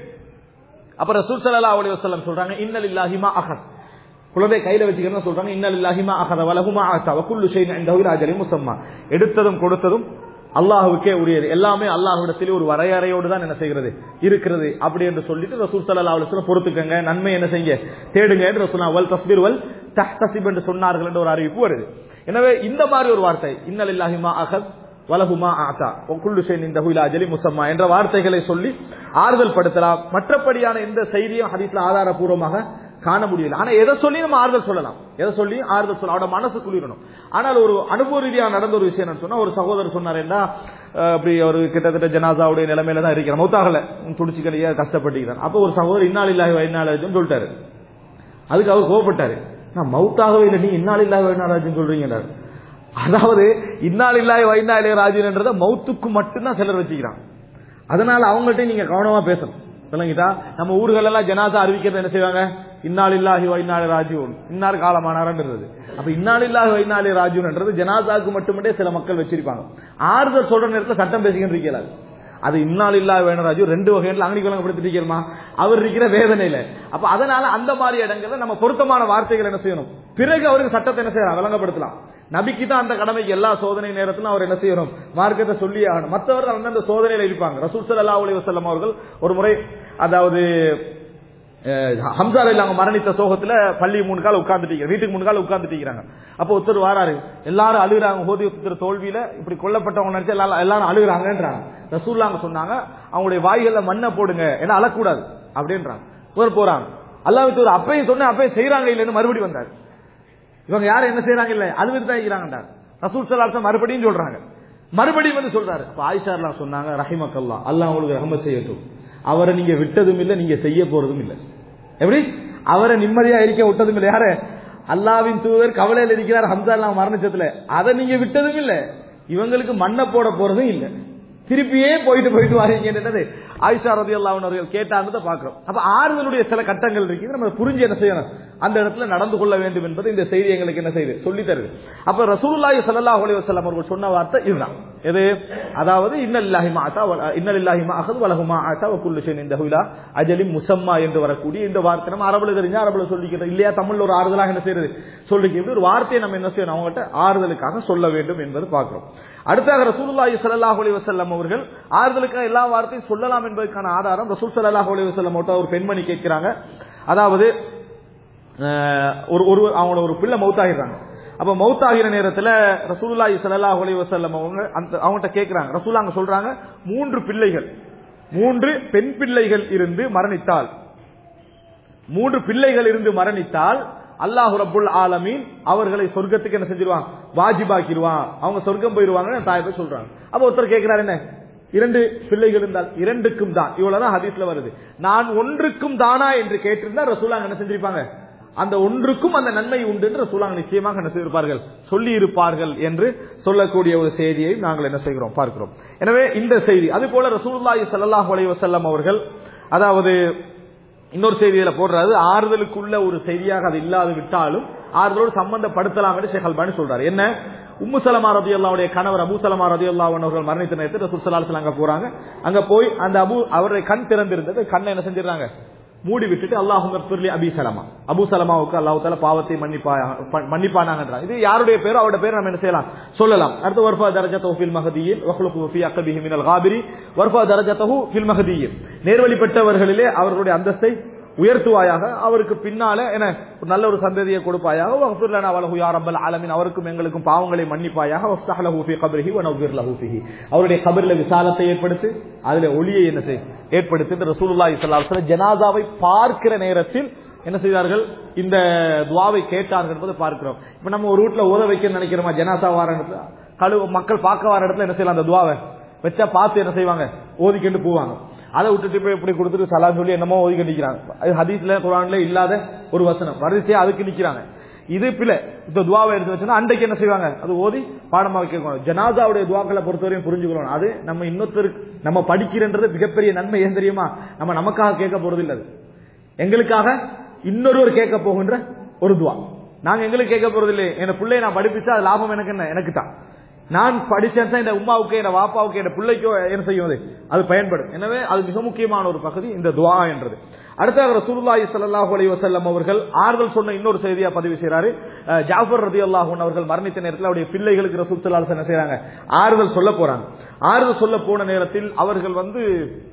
அப்ப ரசூல் ஸல்லல்லாஹு அலைஹி வஸல்லம் சொல்றாங்க இன்னலில்லாஹி மா அஹத் குழந்தை கையில வச்சுக்கிறேன்னு சொல்றாங்க இன்னலில்லாஹி மா அஹத வலஹுமா ஆத்தா வகுல்லு ஷைன் இன்தஹு அஜலி முஸம்மா எடுத்ததும் கொடுத்ததும் அல்லாஹ்வுக்கே உரியது எல்லாமே அல்லாஹ்விடத்திலே ஒரு வரையறையோடு தான் என்ன செய்கிறது இருக்கிறது அப்படி என்று சொல்லிட்டு ரசூல் ஸல்லல்லாஹு அலைஹி வஸல்லம் பொறுத்துக்கங்க நன்மை என்ன செய்யுங்க தேடுங்க என்று ரசூல் வல் தஸ்பீர் வல் தஹ்தசிப் என்று சொன்னார்கள் என்ற ஒரு அறிவிப்பு வருது எனவே இந்த மாதிரி ஒரு வார்த்தை இன்னலில்லாஹி மா அஹத் வலகுமா ஆத்தா குல்லு ஷைன் இந்த அஜலி முசம்மா என்ற வார்த்தைகளை சொல்லி ஆறுதல் படுத்தலாம் மற்றபடியான எந்த செய்தியும் ஹதீஸ்ல ஆதாரபூர்வமாக காண முடியல ஆனா எதை சொல்லி நம்ம ஆறுதல் சொல்லலாம் எதை சொல்லி ஆறுதல் சொல்லலாம் அவட மனசு குளிரணும் ஆனால் ஒரு அனுபவ ரீதியா நடந்த ஒரு விஷயம் என்னன்னு சொன்னா ஒரு சகோதரர் சொன்னாருன்னா அஹ், அப்படி அவர் கிட்டத்தட்ட ஜனாசாவுடைய நிலைமையில தான் இருக்கிறார் மௌத்தாகல துடிச்சுக்கலையே கஷ்டப்பட்டுக்கிறார் அப்போ ஒரு சகோதரர் இன்னால் இல்லாஹி வைநாளாஜுன்னு சொல்லிட்டாரு அதுக்கு அவர் கோவப்பட்டாரு நான் மவுத்தாகவே இல்லை நீ இன்னால் இல்லாஹி வைநாளாஜுன்னு சொல்றீங்க அதாவது இன்னால் இல்லாய் வைனா இளைய ராஜுன்றத மௌத்துக்கு மட்டும்தான் சிலர் வச்சுக்கிறான் அதனால அவங்கள்ட்ட நீங்க கவனமா பேசணும் விளங்கிட்டா நம்ம ஊர்கள் எல்லாம் ஜனாசா அறிவிக்கிறது என்ன செய்வாங்க இன்னால் இல்லாஹி வைநாளி ராஜுவன் இன்னார் காலமானாரன்றது அப்ப இன்னால் இல்லாஹி வைநாளி ராஜுன்ன்றது ஜனாசாவுக்கு மட்டுமே சில மக்கள் வச்சிருப்பாங்க ஆறுதல் சொல்ற நேரத்தில் சட்டம் பேசிக்கிட்டு இருக்கல அது இன்னால் இல்லா வேணராஜு ரெண்டு வகையில அங்கனி வழங்கப்படுத்திட்டு இருக்கிறமா அவர் இருக்கிற வேதனையில அப்ப அதனால அந்த மாதிரி இடங்கள்ல நம்ம பொருத்தமான வார்த்தைகள் என்ன செய்யணும் பிறகு அவருக்கு சட்டத்தை என்ன செய்யலாம் விளங்கப்படுத்தலாம் நபிக்கு தான் அந்த கடமைக்கு எல்லா சோதனை நேரத்திலும் அவர் என்ன செய்யணும் மார்க்கத்தை சொல்லி ஆகணும் மற்றவர்கள் அந்தந்த சோதனையில இருப்பாங்க ரசூல் ஸல்லல்லாஹு அலைஹி வஸல்லம் அவர்கள் ஒரு முறை அதாவது அஹ், ஹம்சா ரலி அவங்க மரணித்த சோகத்துல பள்ளி மூணு கால் உட்கார்ந்துட்டு வீட்டுக்கு மூணு கால் உட்கார்ந்துட்டு இருக்கிறாங்க அப்போ ஒருத்தர் வாராரு எல்லாரும் அழுகுறாங்க ஹோதி ஒருத்தர் தோல்வியில இப்படி கொல்லப்பட்டவங்க நினைச்சு எல்லாரும் எல்லாரும் அழுகுறாங்கன்றாங்க ரசூல்லாங்க சொன்னாங்க அவங்களுடைய வாய்கள்ல மண்ணை போடுங்க ஏன்னா அழக்கூடாது அப்படின்றாங்க இவர் போறாங்க அல்லாஹ் ஒரு அப்பையும் சொன்ன அப்பையும் செய்யறாங்க இல்லைன்னு மறுபடியும் வந்தார் இவங்க யாரும் என்ன செய்யறாங்க இல்ல அழுதுட்டு தான் இருக்கிறாங்கன்றார் ரசூல் சலாசம் மறுபடியும் சொல்றாங்க மறுபடியும் வந்து சொல்றாரு அப்ப ஆயிஷா எல்லாம் சொன்னாங்க ரஹிமக்கல்லா அல்லாஹ் உங்களுக்கு ரஹமத் செய்யட்டும் அவரை நீங்க விட்டதும் இல்ல நீங்க செய்ய போறதும் இல்ல எப்படி அவரை நிம்மதியா இருக்க விட்டதும் இல்ல யாரு அல்லாவின் தூதர் கவலையில் இருக்கிறார் ஹம்சா எல்லாம் மரணிச்சதுல அதை நீங்க விட்டதும் இல்ல இவங்களுக்கு மண்ணை போட போறதும் இல்ல திருப்பியே போயிட்டு போயிட்டு வாரீங்கன்றது ஆயிஷா ரதி அவர்கள் கேட்டான்னு பாக்குறோம் அப்ப ஆறுதலுடைய சில கட்டங்கள் இருக்குது நம்ம புரிஞ்சு என்ன செய்யணும் அந்த இடத்துல நடந்து கொள்ள வேண்டும் என்பது இந்த செய்தி எங்களுக்கு என்ன செய்யுது சொல்லி தருது அப்ப ரசூலுல்லாஹி ஸல்லல்லாஹு அலைஹி வஸல்லம் அவர்கள் சொன்ன வார்த்தை இதுதான் எது அதாவது இன்னலில்லாஹி மா அத்தா வல- இன்னலில்லாஹி மா அஹது வலஹு மா அத்தா வ குல்லு ஷைஇன் இன்தஹு இலா அஜலின் முஸம்மா என்று வரக்கூடிய இந்த வார்த்தை நம்ம அரபுல தெரிஞ்சா அரபுல சொல்லிக்கிறோம் இல்லையா தமிழ்ல ஒரு ஆறுதலாக என்ன செய்யறது சொல்லிக்கிறது ஒரு வார்த்தையை நம்ம என்ன செய்யணும் அவங்ககிட்ட ஆறுதலுக்காக சொல்ல வேண்டும் என்பது பார்க்கிறோம் அடுத்தாக ரசூலுல்லாஹி ஸல்லல்லாஹு அலைஹி வஸல்லம் அவர்கள் ஆறுதலுக்காக எல்லா வார்த்தையும் சொல்லலாம் என்பதற்கான ஆதாரம் ரசூல் ஸல்லல்லாஹு அலைஹி வஸல்லம் ஒரு பெண்மணி கேட்கிறாங்க அதாவது அஹ், ஒரு ஒரு அவங்களோட ஒரு பிள்ளை மௌத்தாகிடுறாங்க அப்ப மௌத்தாகிற நேரத்துல ரசூலுல்லாஹி ஸல்லல்லாஹு அலைஹி வஸல்லம் அவங்க அந்த அவங்ககிட்ட கேக்குறாங்க ரசூலா அங்க சொல்றாங்க மூன்று பிள்ளைகள் மூன்று பெண் பிள்ளைகள் இருந்து மரணித்தால் மூன்று பிள்ளைகள் இருந்து மரணித்தால் அல்லாஹ் ரப்புல் ஆலமீன் அவர்களை சொர்க்கத்துக்கு என்ன செஞ்சிருவான் வாஜிபாக்கிடுவான் அவங்க சொர்க்கம் போயிருவாங்கன்னு தாய் போய் சொல்றாங்க அப்ப ஒருத்தர் கேட்கிறார் என்ன இரண்டு பிள்ளைகள் இருந்தால் இரண்டுக்கும் தான் இவ்வளவுதான் ஹதீஸ்ல வருது நான் ஒன்றுக்கும் தானா என்று கேட்டிருந்தா ரசூலாங்க என்ன செஞ்சிருப்பாங்க அந்த ஒன்றுக்கும் அந்த நன்மை உண்டு என்று ரசூலாங்க நிச்சயமாக என்ன செய்திருப்பார்கள் சொல்லி இருப்பார்கள் என்று சொல்லக்கூடிய ஒரு செய்தியை நாங்கள் என்ன செய்கிறோம் பார்க்கிறோம் எனவே இந்த செய்தி அது போல ரசூலுல்லாஹி ஸல்லல்லாஹு அலைஹி வஸல்லம் அவர்கள் அதாவது இன்னொரு செய்தியில போடுறாரு ஆறுதலுக்குள்ள ஒரு செய்தியாக அது இல்லாது விட்டாலும் ஆறுதலோடு சம்பந்தப்படுத்தலாம் என்று ஷேக் அல்பானி சொல்றாரு என்ன உம்மு சலமா ரதி அல்லாவுடைய கணவர் அபு சலமா ரதி அவர்கள் மரணித்த நேரத்தில் ரசூல் ஸல்லல்லாஹு அலைஹி வஸல்லம் அங்க போறாங்க அங்க போய் அந்த அபு அவருடைய கண் திறந்திருந்தது கண்ணை என்ன செஞ்சிடறாங்க மூடி விட்டுட்டு அல்லாஹும் பிர்லி அபி சலமா அபு சலமாவுக்கு அல்லாஹ் தால பாவத்தை மன்னிப்பா மன்னிப்பானாங்கன்றாங்க இது யாருடைய பேரோ அவருடைய பேர் நம்ம என்ன செய்யலாம் சொல்லலாம் அடுத்து வர்ஃபா தரஜத்தஹு ஃபில் மஹதியின் வஹ்லுகு ஃபி அக்பிஹி மினல் காபிரி வர்ஃபா தரஜத்தஹு ஃபில் மஹதியின் நேர்வழிப்பட்டவர்களிலே அவர்களுடைய அந்தஸ்தை உயர்த்துவாயாக அவருக்கு பின்னால என ஒரு நல்ல ஒரு சந்ததியை கொடுப்பாயாக வஃபிர் லனா வலஹு யா ரப்பல் ஆலமீன் அவருக்கும் எங்களுக்கும் பாவங்களை மன்னிப்பாயாக வஃப்ஸஹ் லஹு ஃபீ கப்ரிஹி வ நவ்விர் லஹு ஃபீஹி அவருடைய கபரில் விசாலத்தை ஏற்படுத்து அதில் ஒளியை என்ன செய் ஏற்படுத்தி இந்த ரசூலுல்லாஹி ஸல்லல்லாஹு அலைஹி வஸல்லம் ஜனாசாவை பார்க்கிற நேரத்தில் என்ன செய்தார்கள் இந்த துவாவை கேட்டார்கள் என்பதை பார்க்கிறோம் இப்ப நம்ம ஒரு வீட்ல ஓத வைக்க நினைக்கிறோமா ஜனாசா வார இடத்துல கழு மக்கள் பார்க்க வர இடத்துல என்ன செய்யலாம் அந்த துவாவை வச்சா பார்த்து என்ன செய்வாங்க ஓதிக்கிட்டு போவாங்க அதை விட்டுட்டு போய் இப்படி கொடுத்துட்டு சலாம் சொல்லி என்னமோ ஓதிக்க நிக்கிறாங்க அது ஹதீஸ்ல குரான்ல இல்லாத ஒரு வசனம் வரிசையா அதுக்கு நிக்கிறாங்க இது பிள்ளை இந்த துவாவை எடுத்து வச்சோன்னா அன்றைக்கு என்ன செய்வாங்க அது ஓதி பாடமா வைக்கணும் ஜனாதாவுடைய துவாக்களை பொறுத்தவரையும் புரிஞ்சுக்கணும் அது நம்ம இன்னொருத்தருக்கு நம்ம படிக்கிறன்றது மிகப்பெரிய நன்மை ஏன் தெரியுமா நம்ம நமக்காக கேட்க போறது இல்ல அது எங்களுக்காக இன்னொருவர் கேட்க போகின்ற ஒரு துவா நாங்க எங்களுக்கு கேட்க போறது இல்லை என் பிள்ளைய நான் படிப்பிச்சா அது லாபம் எனக்கு என்ன எனக்கு தான் நான் படிச்சேன் என் உமாவுக்கு என் வாப்பாவுக்கு என் பிள்ளைக்கோ என்ன செய்யும் அது அது பயன்படும் எனவே அது மிக முக்கியமான ஒரு பகுதி இந்த துவா என்றது அடுத்தாக ரசூலுல்லாஹி ஸல்லல்லாஹு அலைஹி வஸல்லம் அவர்கள் ஆறுதல் சொன்ன இன்னொரு செய்தியா பதிவு செய்றாரு அஹ், ஜாஃபர் ரதியல்லாஹு அன்ஹு அவர்கள் மரணித்த நேரத்தில் அவருடைய பிள்ளைகளுக்கு ரசூல் ஸல்லல்லாஹு அலைஹி வஸல்லம் என்ன செய்றாங்க ஆறுதல் சொல்ல போறாங்க ஆறுதல் சொல்ல போன நேரத்தில் அவர்கள் வந்து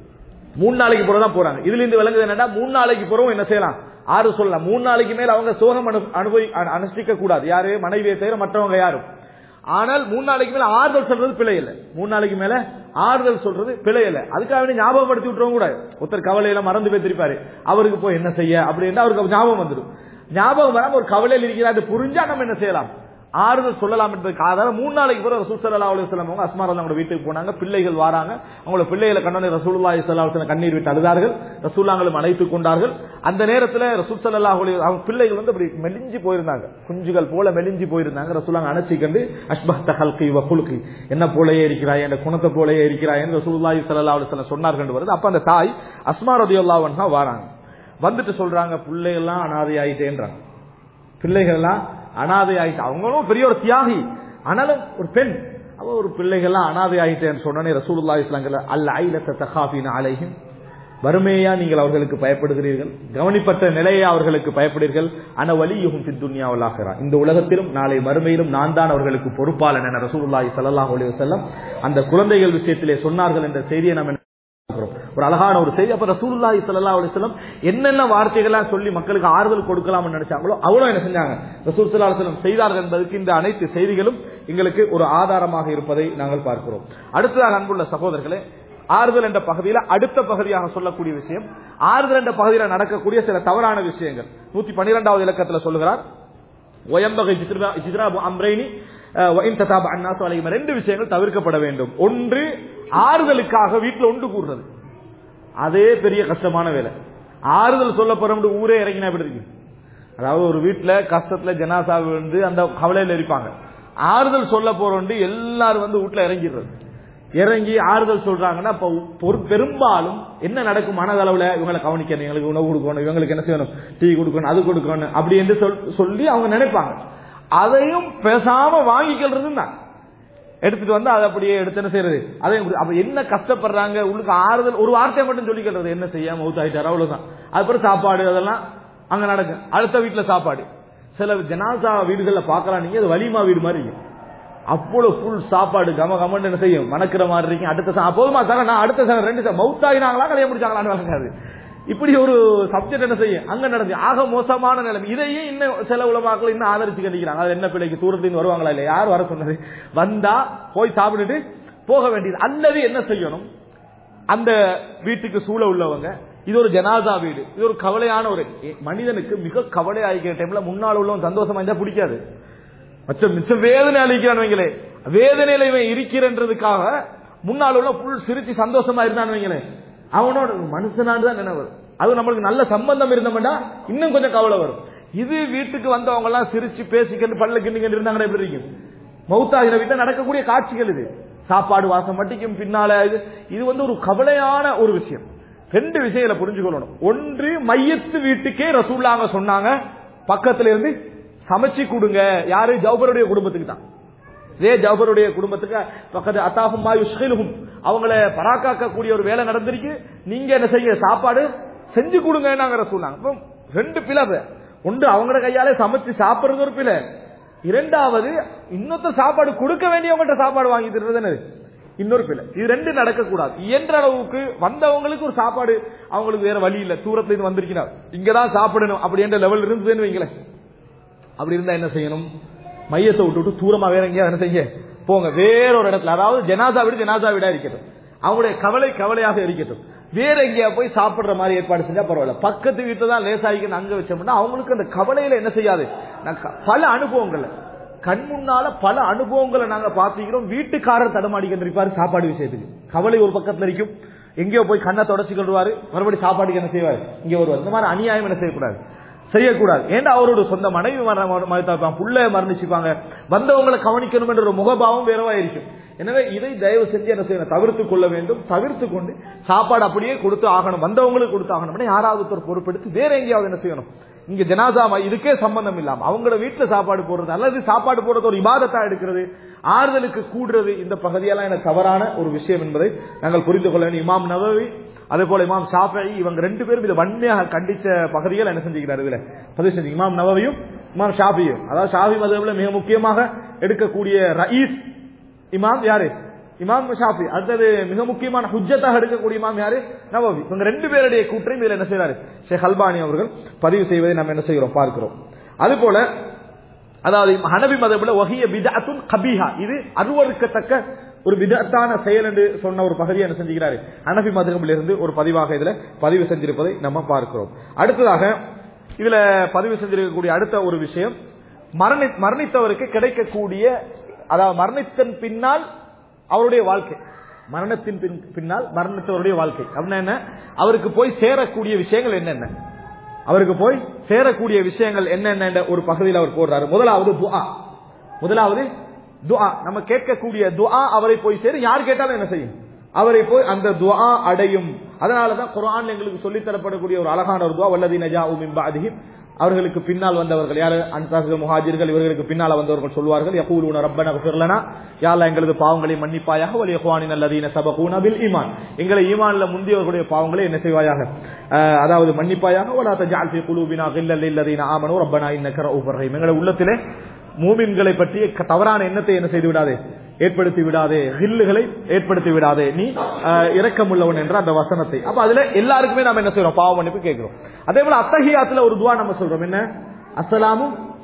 மூணு நாளைக்கு பிறகு தான் போறாங்க இதுல இருந்து விளங்குது என்னன்னா மூணு நாளைக்கு பிறகும் என்ன செய்யலாம் ஆறு சொல்லலாம் மூணு நாளைக்கு மேல அவங்க சோகம் அனு- அனுபவி அனு- அனுஷ்டிக்க கூடாது யாரு மனைவியை தவிர மற்றவங்க யாரும் ஆனால் மூணு நாளைக்கு மேல ஆறுதல் சொல்றது பிழை இல்லை மூணு நாளைக்கு மேல ஆறுதல் சொல்றது பிழை இல்லை அதுக்காக வேண்டி ஞாபகப்படுத்தி விட்டுறவும் கூடாது ஒருத்தர் கவலையில மறந்து போயிருப்பாரு அவருக்கு போய் என்ன செய்ய அப்படின்னு அவருக்கு ஞாபகம் வந்துடும் ஞாபகம் வராம ஒரு கவலையில் இருக்கிறாரு புரிஞ்சா நம்ம என்ன செய்யலாம் ஆறுதல் சொல்லலாம் என்பதற்கு ஆதாரம் மூணு நாளைக்கு பிறகு ரசூல் ஸல்லல்லாஹு அலைஹி வஸல்லம் அவங்க அஸ்மா ரலியல்லாஹு அன்ஹா வீட்டுக்கு போனாங்க பிள்ளைகள் வராங்க அவங்கள பிள்ளைகளை கண்டோனே ரசூலுல்லாஹி ஸல்லல்லாஹு அலைஹி வஸல்லம் கண்ணீர் விட்டு அழுதார்கள் ரசூலாங்களும் அழைத்துக் கொண்டார்கள் அந்த நேரத்தில் ரசூல் ஸல்லல்லாஹு அலைஹி அவங்க பிள்ளைகள் வந்து அப்படி மெலிஞ்சு போயிருந்தாங்க குஞ்சுகள் போல மெலிஞ்சு போயிருந்தாங்க ரசூலாங்க அணைச்சி கண்டு அஷ்பஹ்த ஹல்கி வ குலுகி என்ன போலயே இருக்கிறாய் என்ற குணத்தை போலயே இருக்கிறாய் என்று ரசூலுல்லாஹி ஸல்லல்லாஹு அலைஹி வஸல்லம் சொன்னார்கள் வருது அப்ப அந்த தாய் அஸ்மா ரலியல்லாஹு அன்ஹா வராங்க வந்துட்டு சொல்றாங்க பிள்ளைகள்லாம் அனாதை ஆயிட்டேன்றாங்க பிள்ளைகள் எல்லாம் அனாதை ஆயிட்டு அவங்களும் பெரிய ஒரு தியாகி ஆனாலும் ஒரு பெண் அவ ஒரு பிள்ளைகள்லாம் அனாதை ஆயிட்டேன்னு சொன்னோன்னே ரசூலுல்லாஹி இஸ்லாங்கல்ல அல்ல ஐலத்த தகாஃபின் அலைஹிம் வறுமையா நீங்கள் அவர்களுக்கு பயப்படுகிறீர்கள் கவனிப்பட்ட நிலையை அவர்களுக்கு பயப்படுகிறீர்கள் அன வலியுகும் பித்துன்யாவில் ஆகிறா இந்த உலகத்திலும் நாளை மறுமையிலும் நான் தான் அவர்களுக்கு பொறுப்பாளன் என ரசூலுல்லாஹி ஸல்லல்லாஹு அலைஹி வஸல்லம் அந்த குழந்தைகள் விஷயத்திலே சொன்னார்கள் என்ற செய்தியை நம்ம பார்க்கிறோம். ஒரு அழகான ஒரு செய்தி அப்ப ரசூலுல்லாஹி ஸல்லல்லாஹு அலைஹி வஸல்லம் என்னென்ன வார்த்தைகள்லாம் சொல்லி மக்களுக்கு ஆறுதல் கொடுக்கலாம்னு நினைச்சாங்களோ அவ்வளவு என்ன செஞ்சாங்க ரசூல் ஸல்லல்லாஹு அலைஹி வஸல்லம் செய்தார்கள் என்பதற்கு இந்த அனைத்து செய்திகளும் எங்களுக்கு ஒரு ஆதாரமாக இருப்பதை நாங்கள் பார்க்கிறோம் அடுத்ததாக அன்புள்ள சகோதரர்களே ஆறுதல் என்ற பகுதியில் அடுத்த பகுதியாக சொல்லக்கூடிய விஷயம் ஆறுதல் என்ற பகுதியில் நடக்கக்கூடிய சில தவறான விஷயங்கள் நூத்தி பன்னிரெண்டாவது இலக்கத்தில் சொல்லுகிறார் ஒயம்பகை ஜித்ராபு அம்ரைனி அஹ், வ இன் ததாப அன்னாசு அலைஹிம் ரெண்டு விஷயங்கள் தவிர்க்கப்பட வேண்டும் ஒன்று ஆறுதலுக்காக வீட்டில் ஒன்று கூடுறது அதே பெரிய கஷ்டமான வேலை ஆறுதல் சொல்ல போறோம்னு ஊரே இறங்கினா எப்படி இருக்கு அதாவது ஒரு வீட்டுல கஷ்டத்துல ஜனாசா வந்து அந்த கவலையில இருப்பாங்க ஆறுதல் சொல்ல போறோம் எல்லாரும் வந்து வீட்டுல இறங்கிடுறது இறங்கி ஆறுதல் சொல்றாங்கன்னா அப்ப பொறு- பெரும்பாலும் என்ன நடக்கும் மனதளவுல இவங்களை கவனிக்கணும் இவங்களுக்கு உணவு கொடுக்கணும் இவங்களுக்கு என்ன செய்யணும் டீ கொடுக்கணும் அது கொடுக்கணும் அப்படி என்று சொல்- சொல்லி அவங்க நினைப்பாங்க அதையும் பேசாம வாங்கிக்கிறது தான் எடுத்துட்டு வந்து அதை அப்படியே எடுத்து என்ன செய்யறது அதை அப்ப என்ன கஷ்டப்படுறாங்க உள்ளுக்கு ஆறுதல் ஒரு வார்த்தையை மட்டும் சொல்லிக்கிறது என்ன செய்ய மவுத் ஆயிட்டாரு அவ்வளவுதான் அதுக்கப்புறம் சாப்பாடு அதெல்லாம் அங்க நடக்கும் அடுத்த வீட்டுல சாப்பாடு சில ஜனாசா வீடுகள்ல பார்க்கலாம் நீங்க அது வலிமா வீடு மாதிரி இருக்கும் அவ்வளவு ஃபுல் சாப்பாடு கம கமன்னு என்ன செய்யும் மணக்கிற மாதிரி இருக்கும் அடுத்த சா- போதுமா சார் நான் அடுத்த சார் ரெண்டு சார் மவுத் ஆகினாங்களா கல்யாணம் முடிச்சாங்களான்னு வழங்காது இப்படி ஒரு சப்ஜெக்ட் என்ன செய்யும் அங்க நடந்து ஆக மோசமான நிலைமை இதையே இன்னும் சில உலமாக்கள் இன்னும் ஆதரிச்சு கண்டிக்கிறாங்க அது என்ன பிள்ளைக்கு தூரத்துல இருந்து வருவாங்களா இல்ல யார் வர சொன்னது வந்தா போய் சாப்பிட்டுட்டு போக வேண்டியது அல்லது என்ன செய்யணும் அந்த வீட்டுக்கு சூழ உள்ளவங்க இது ஒரு ஜனாதா வீடு இது ஒரு கவலையான ஒரு மனிதனுக்கு மிக கவலை ஆகிக்கிற டைம்ல முன்னால் உள்ளவன் சந்தோஷமா இருந்தா பிடிக்காது மச்சம் மிச்சம் வேதனை அளிக்கிறான் வைங்களே வேதனையில இவன் இருக்கிறன்றதுக்காக முன்னால் உள்ள புல் சிரிச்சு சந்தோஷமா இருந்தான் வைங்களே அவனோட மனுஷனாடு தான் நினைவு வரும். அது நம்மளுக்கு நல்ல சம்பந்தம் இருந்தோம்னா இன்னும் கொஞ்சம் கவலை வரும் இது வீட்டுக்கு வந்தவங்க எல்லாம் சிரிச்சு பேசிக்கிட்டு பல்ல கிண்ணிக்கிட்டு இருந்தாங்கன்னா எப்படி இருக்கும் மௌத்தாகின வீட்டில் நடக்கக்கூடிய காட்சிகள் இது சாப்பாடு வாசம் மட்டிக்கும் பின்னால இது இது வந்து ஒரு கவலையான ஒரு விஷயம் ரெண்டு விஷயங்களை புரிஞ்சுக்கொள்ளணும் ஒன்று மையத்து வீட்டுக்கே ரசூல்லாங்க சொன்னாங்க பக்கத்துல இருந்து சமைச்சு கொடுங்க யாரு ஜவுபருடைய குடும்பத்துக்கு தான் இதே ஜவுபருடைய குடும்பத்துக்கு பக்கத்து அத்தாகும் மாயுஷ்கிலுகும் அவங்கள பராக்காக்கக்கூடிய ஒரு வேலை நடந்திருக்கு நீங்க என்ன செய்ய சாப்பாடு செஞ்சு கொடுங்க நாங்க சொன்னாங்க அப்ப ரெண்டு பிளவு ஒன்று அவங்களோட கையாலே சமைச்சு சாப்பிடுறது ஒரு பிழை இரண்டாவது இன்னொத்த சாப்பாடு கொடுக்க வேண்டியவங்கள்ட்ட சாப்பாடு வாங்கி தருவது என்னது இன்னொரு பிள்ளை இது ரெண்டு நடக்கக்கூடாது இயன்ற அளவுக்கு வந்தவங்களுக்கு ஒரு சாப்பாடு அவங்களுக்கு வேற வழி இல்ல தூரத்துல இருந்து வந்திருக்கிறார் இங்கதான் சாப்பிடணும் அப்படின்ற லெவல் இருந்ததுன்னு வைங்களேன் அப்படி இருந்தா என்ன செய்யணும் மையத்தை விட்டுட்டு தூரமா வேற எங்கேயா என்ன செய்ய போங்க வேற ஒரு இடத்துல அதாவது ஜனாதா வீடு ஜனாதா வீடா இருக்கட்டும் அவங்களுடைய கவலை கவலையாக இருக்கட்டும் வேற எங்கேயா போய் சாப்பிடுற மாதிரி ஏற்பாடு செஞ்சா பரவாயில்ல பக்கத்து வீட்டுல தான் லேசாயிக்கு அங்க வச்சோம்னா அவங்களுக்கு அந்த கவலையில என்ன செய்யாது நான் க- பல அனுபவங்கள்ல கண் முன்னால பல அனுபவங்களை நாங்க பாத்துக்கிறோம் வீட்டுக்காரர் தடமாடிக்கிட்டு இருப்பாரு சாப்பாடு விஷயத்துக்கு கவலை ஒரு பக்கத்துல இருக்கும் எங்கேயோ போய் கண்ணை தொடச்சு கொள்வாரு மறுபடி சாப்பாடுக்கு என்ன செய்வாரு இங்க வருவார் இந்த மாதிரி அநியாயம் என்ன செய்யக்கூடாது செய்யக்கூடாது ஏன்னா அவரோட சொந்த மனைவி மரணம் புள்ள மரணிச்சுப்பாங்க வந்தவங்களை கவனிக்கணும் என்ற ஒரு முகபாவம் வேறவா இருக்கும் எனவே இதை தயவு செஞ்சு என்ன செய்யணும் தவிர்த்து கொள்ள வேண்டும் தவிர்த்து கொண்டு சாப்பாடு அப்படியே கொடுத்து ஆகணும் வந்தவங்களுக்கு கொடுத்து ஆகணும் யாராவது ஒருத்தர் பொறுப்பெடுத்து வேற எங்கேயாவது என்ன செய்யணும் இங்க ஜனாதா ம- இதுக்கே சம்பந்தம் இல்லாம அவங்கள வீட்டுல சாப்பாடு போடுறது அல்லது சாப்பாடு போடுறது ஒரு இபாதத்தா எடுக்கிறது ஆறுதலுக்கு கூடுறது இந்த பகுதியெல்லாம் எனக்கு தவறான ஒரு விஷயம் என்பதை நாங்கள் புரிந்து கொள்ள வேண்டும் இமாம் நவவி அதே போல இமாம் ஷாஃபி இவங்க ரெண்டு பேரும் இதை வன்மையாக கண்டிச்ச பகுதிகள் என்ன செஞ்சுக்கிறார் இதுல பதிவு செஞ்சு இமாம் நவவியும் இமாம் ஷாஃபியும் அதாவது ஷாஃபி மதவுல மிக முக்கியமாக எடுக்கக்கூடிய ரயீஸ் இமாம் யாரு இமாம் ஷாஃபி அடுத்தது மிக முக்கியமான ஹுஜ்ஜத்தாக எடுக்கக்கூடிய இமாம் யாரு நவவி இவங்க ரெண்டு பேருடைய கூற்றையும் இதுல என்ன செய்யறாரு ஷேக் அல்பானி அவர்கள் பதிவு செய்வதை நம்ம என்ன செய்கிறோம் பார்க்கிறோம் அது போல அதாவது ஹனபி மதபுல வகிய பிதஅத்துன் கபீஹா இது அருவருக்கத்தக்க ஒரு பிதத்தான செயல் என்று சொன்ன ஒரு பகுதியை என்ன செஞ்சுக்கிறாரு ஹனபி மதகபில் இருந்து ஒரு பதிவாக இதுல பதிவு செஞ்சிருப்பதை நம்ம பார்க்கிறோம் அடுத்ததாக இதுல பதிவு செஞ்சிருக்கக்கூடிய அடுத்த ஒரு விஷயம் மரணி மரணித்தவருக்கு கிடைக்கக்கூடிய அதாவது மரணித்தன் பின்னால் அவருடைய வாழ்க்கை மரணத்தின் பின் பின்னால் மரணித்தவருடைய வாழ்க்கை அப்படின்னா என்ன அவருக்கு போய் சேரக்கூடிய விஷயங்கள் என்னென்ன அவருக்கு போய் சேரக்கூடிய விஷயங்கள் என்னென்ன ஒரு பகுதியில் அவர் போடுறாரு முதலாவது துஆ முதலாவது துஆ நம்ம கேட்கக்கூடிய துஆ அவரை போய் சேரும் யார் கேட்டாலும் என்ன செய்யும் அவரை போய் அந்த துஆ அடையும் அதனாலதான் குர்ஆன் எங்களுக்கு சொல்லித் தரப்படக்கூடிய ஒரு அழகான ஒரு துஆ வல்லதி நஜாஉ மின் பஅதிஹிம் அவர்களுக்கு பின்னால் வந்தவர்கள் யாரு அன்சார்கள் முஹாஜிர்கள் இவர்களுக்கு பின்னால் வந்தவர்கள் சொல்வார்கள் யகூலுன ரப்பன குஃபிர்லனா யா அல்லாஹ் எங்களது பாவங்களை மன்னிப்பாயாக வல் இஹ்வானின் அல்லதீன சபகூன பில் ஈமான் எங்களை ஈமான்ல முந்தியவர்களுடைய பாவங்களை என்ன செய்வாயாக அஹ், அதாவது மன்னிப்பாயாக வலா தஜஅல் ஃபீ குலூபினா கில்லல் லில்லதீன ஆமனு ரப்பனா இன்னக ரഊஃபுர் ரஹீம் எங்களுடைய உள்ளத்திலே மூமின்களை பற்றிய க- தவறான எண்ணத்தை என்ன செய்து விடாதே ஏற்படுத்தி விடாதே ஹில்லுகளை ஏற்படுத்தி விடாதே நீ அஹ், இரக்கமுள்ளவன் என்ற அந்த வசனத்தை அப்ப அதுல எல்லாருக்குமே நாம என்ன செய்றோம் பாவ மன்னிப்பு கேட்கிறோம் அதே போல அத்தஹியாத்துல ஒரு துவா நம்ம சொல்றோம் என்ன அஸ்ஸலாமு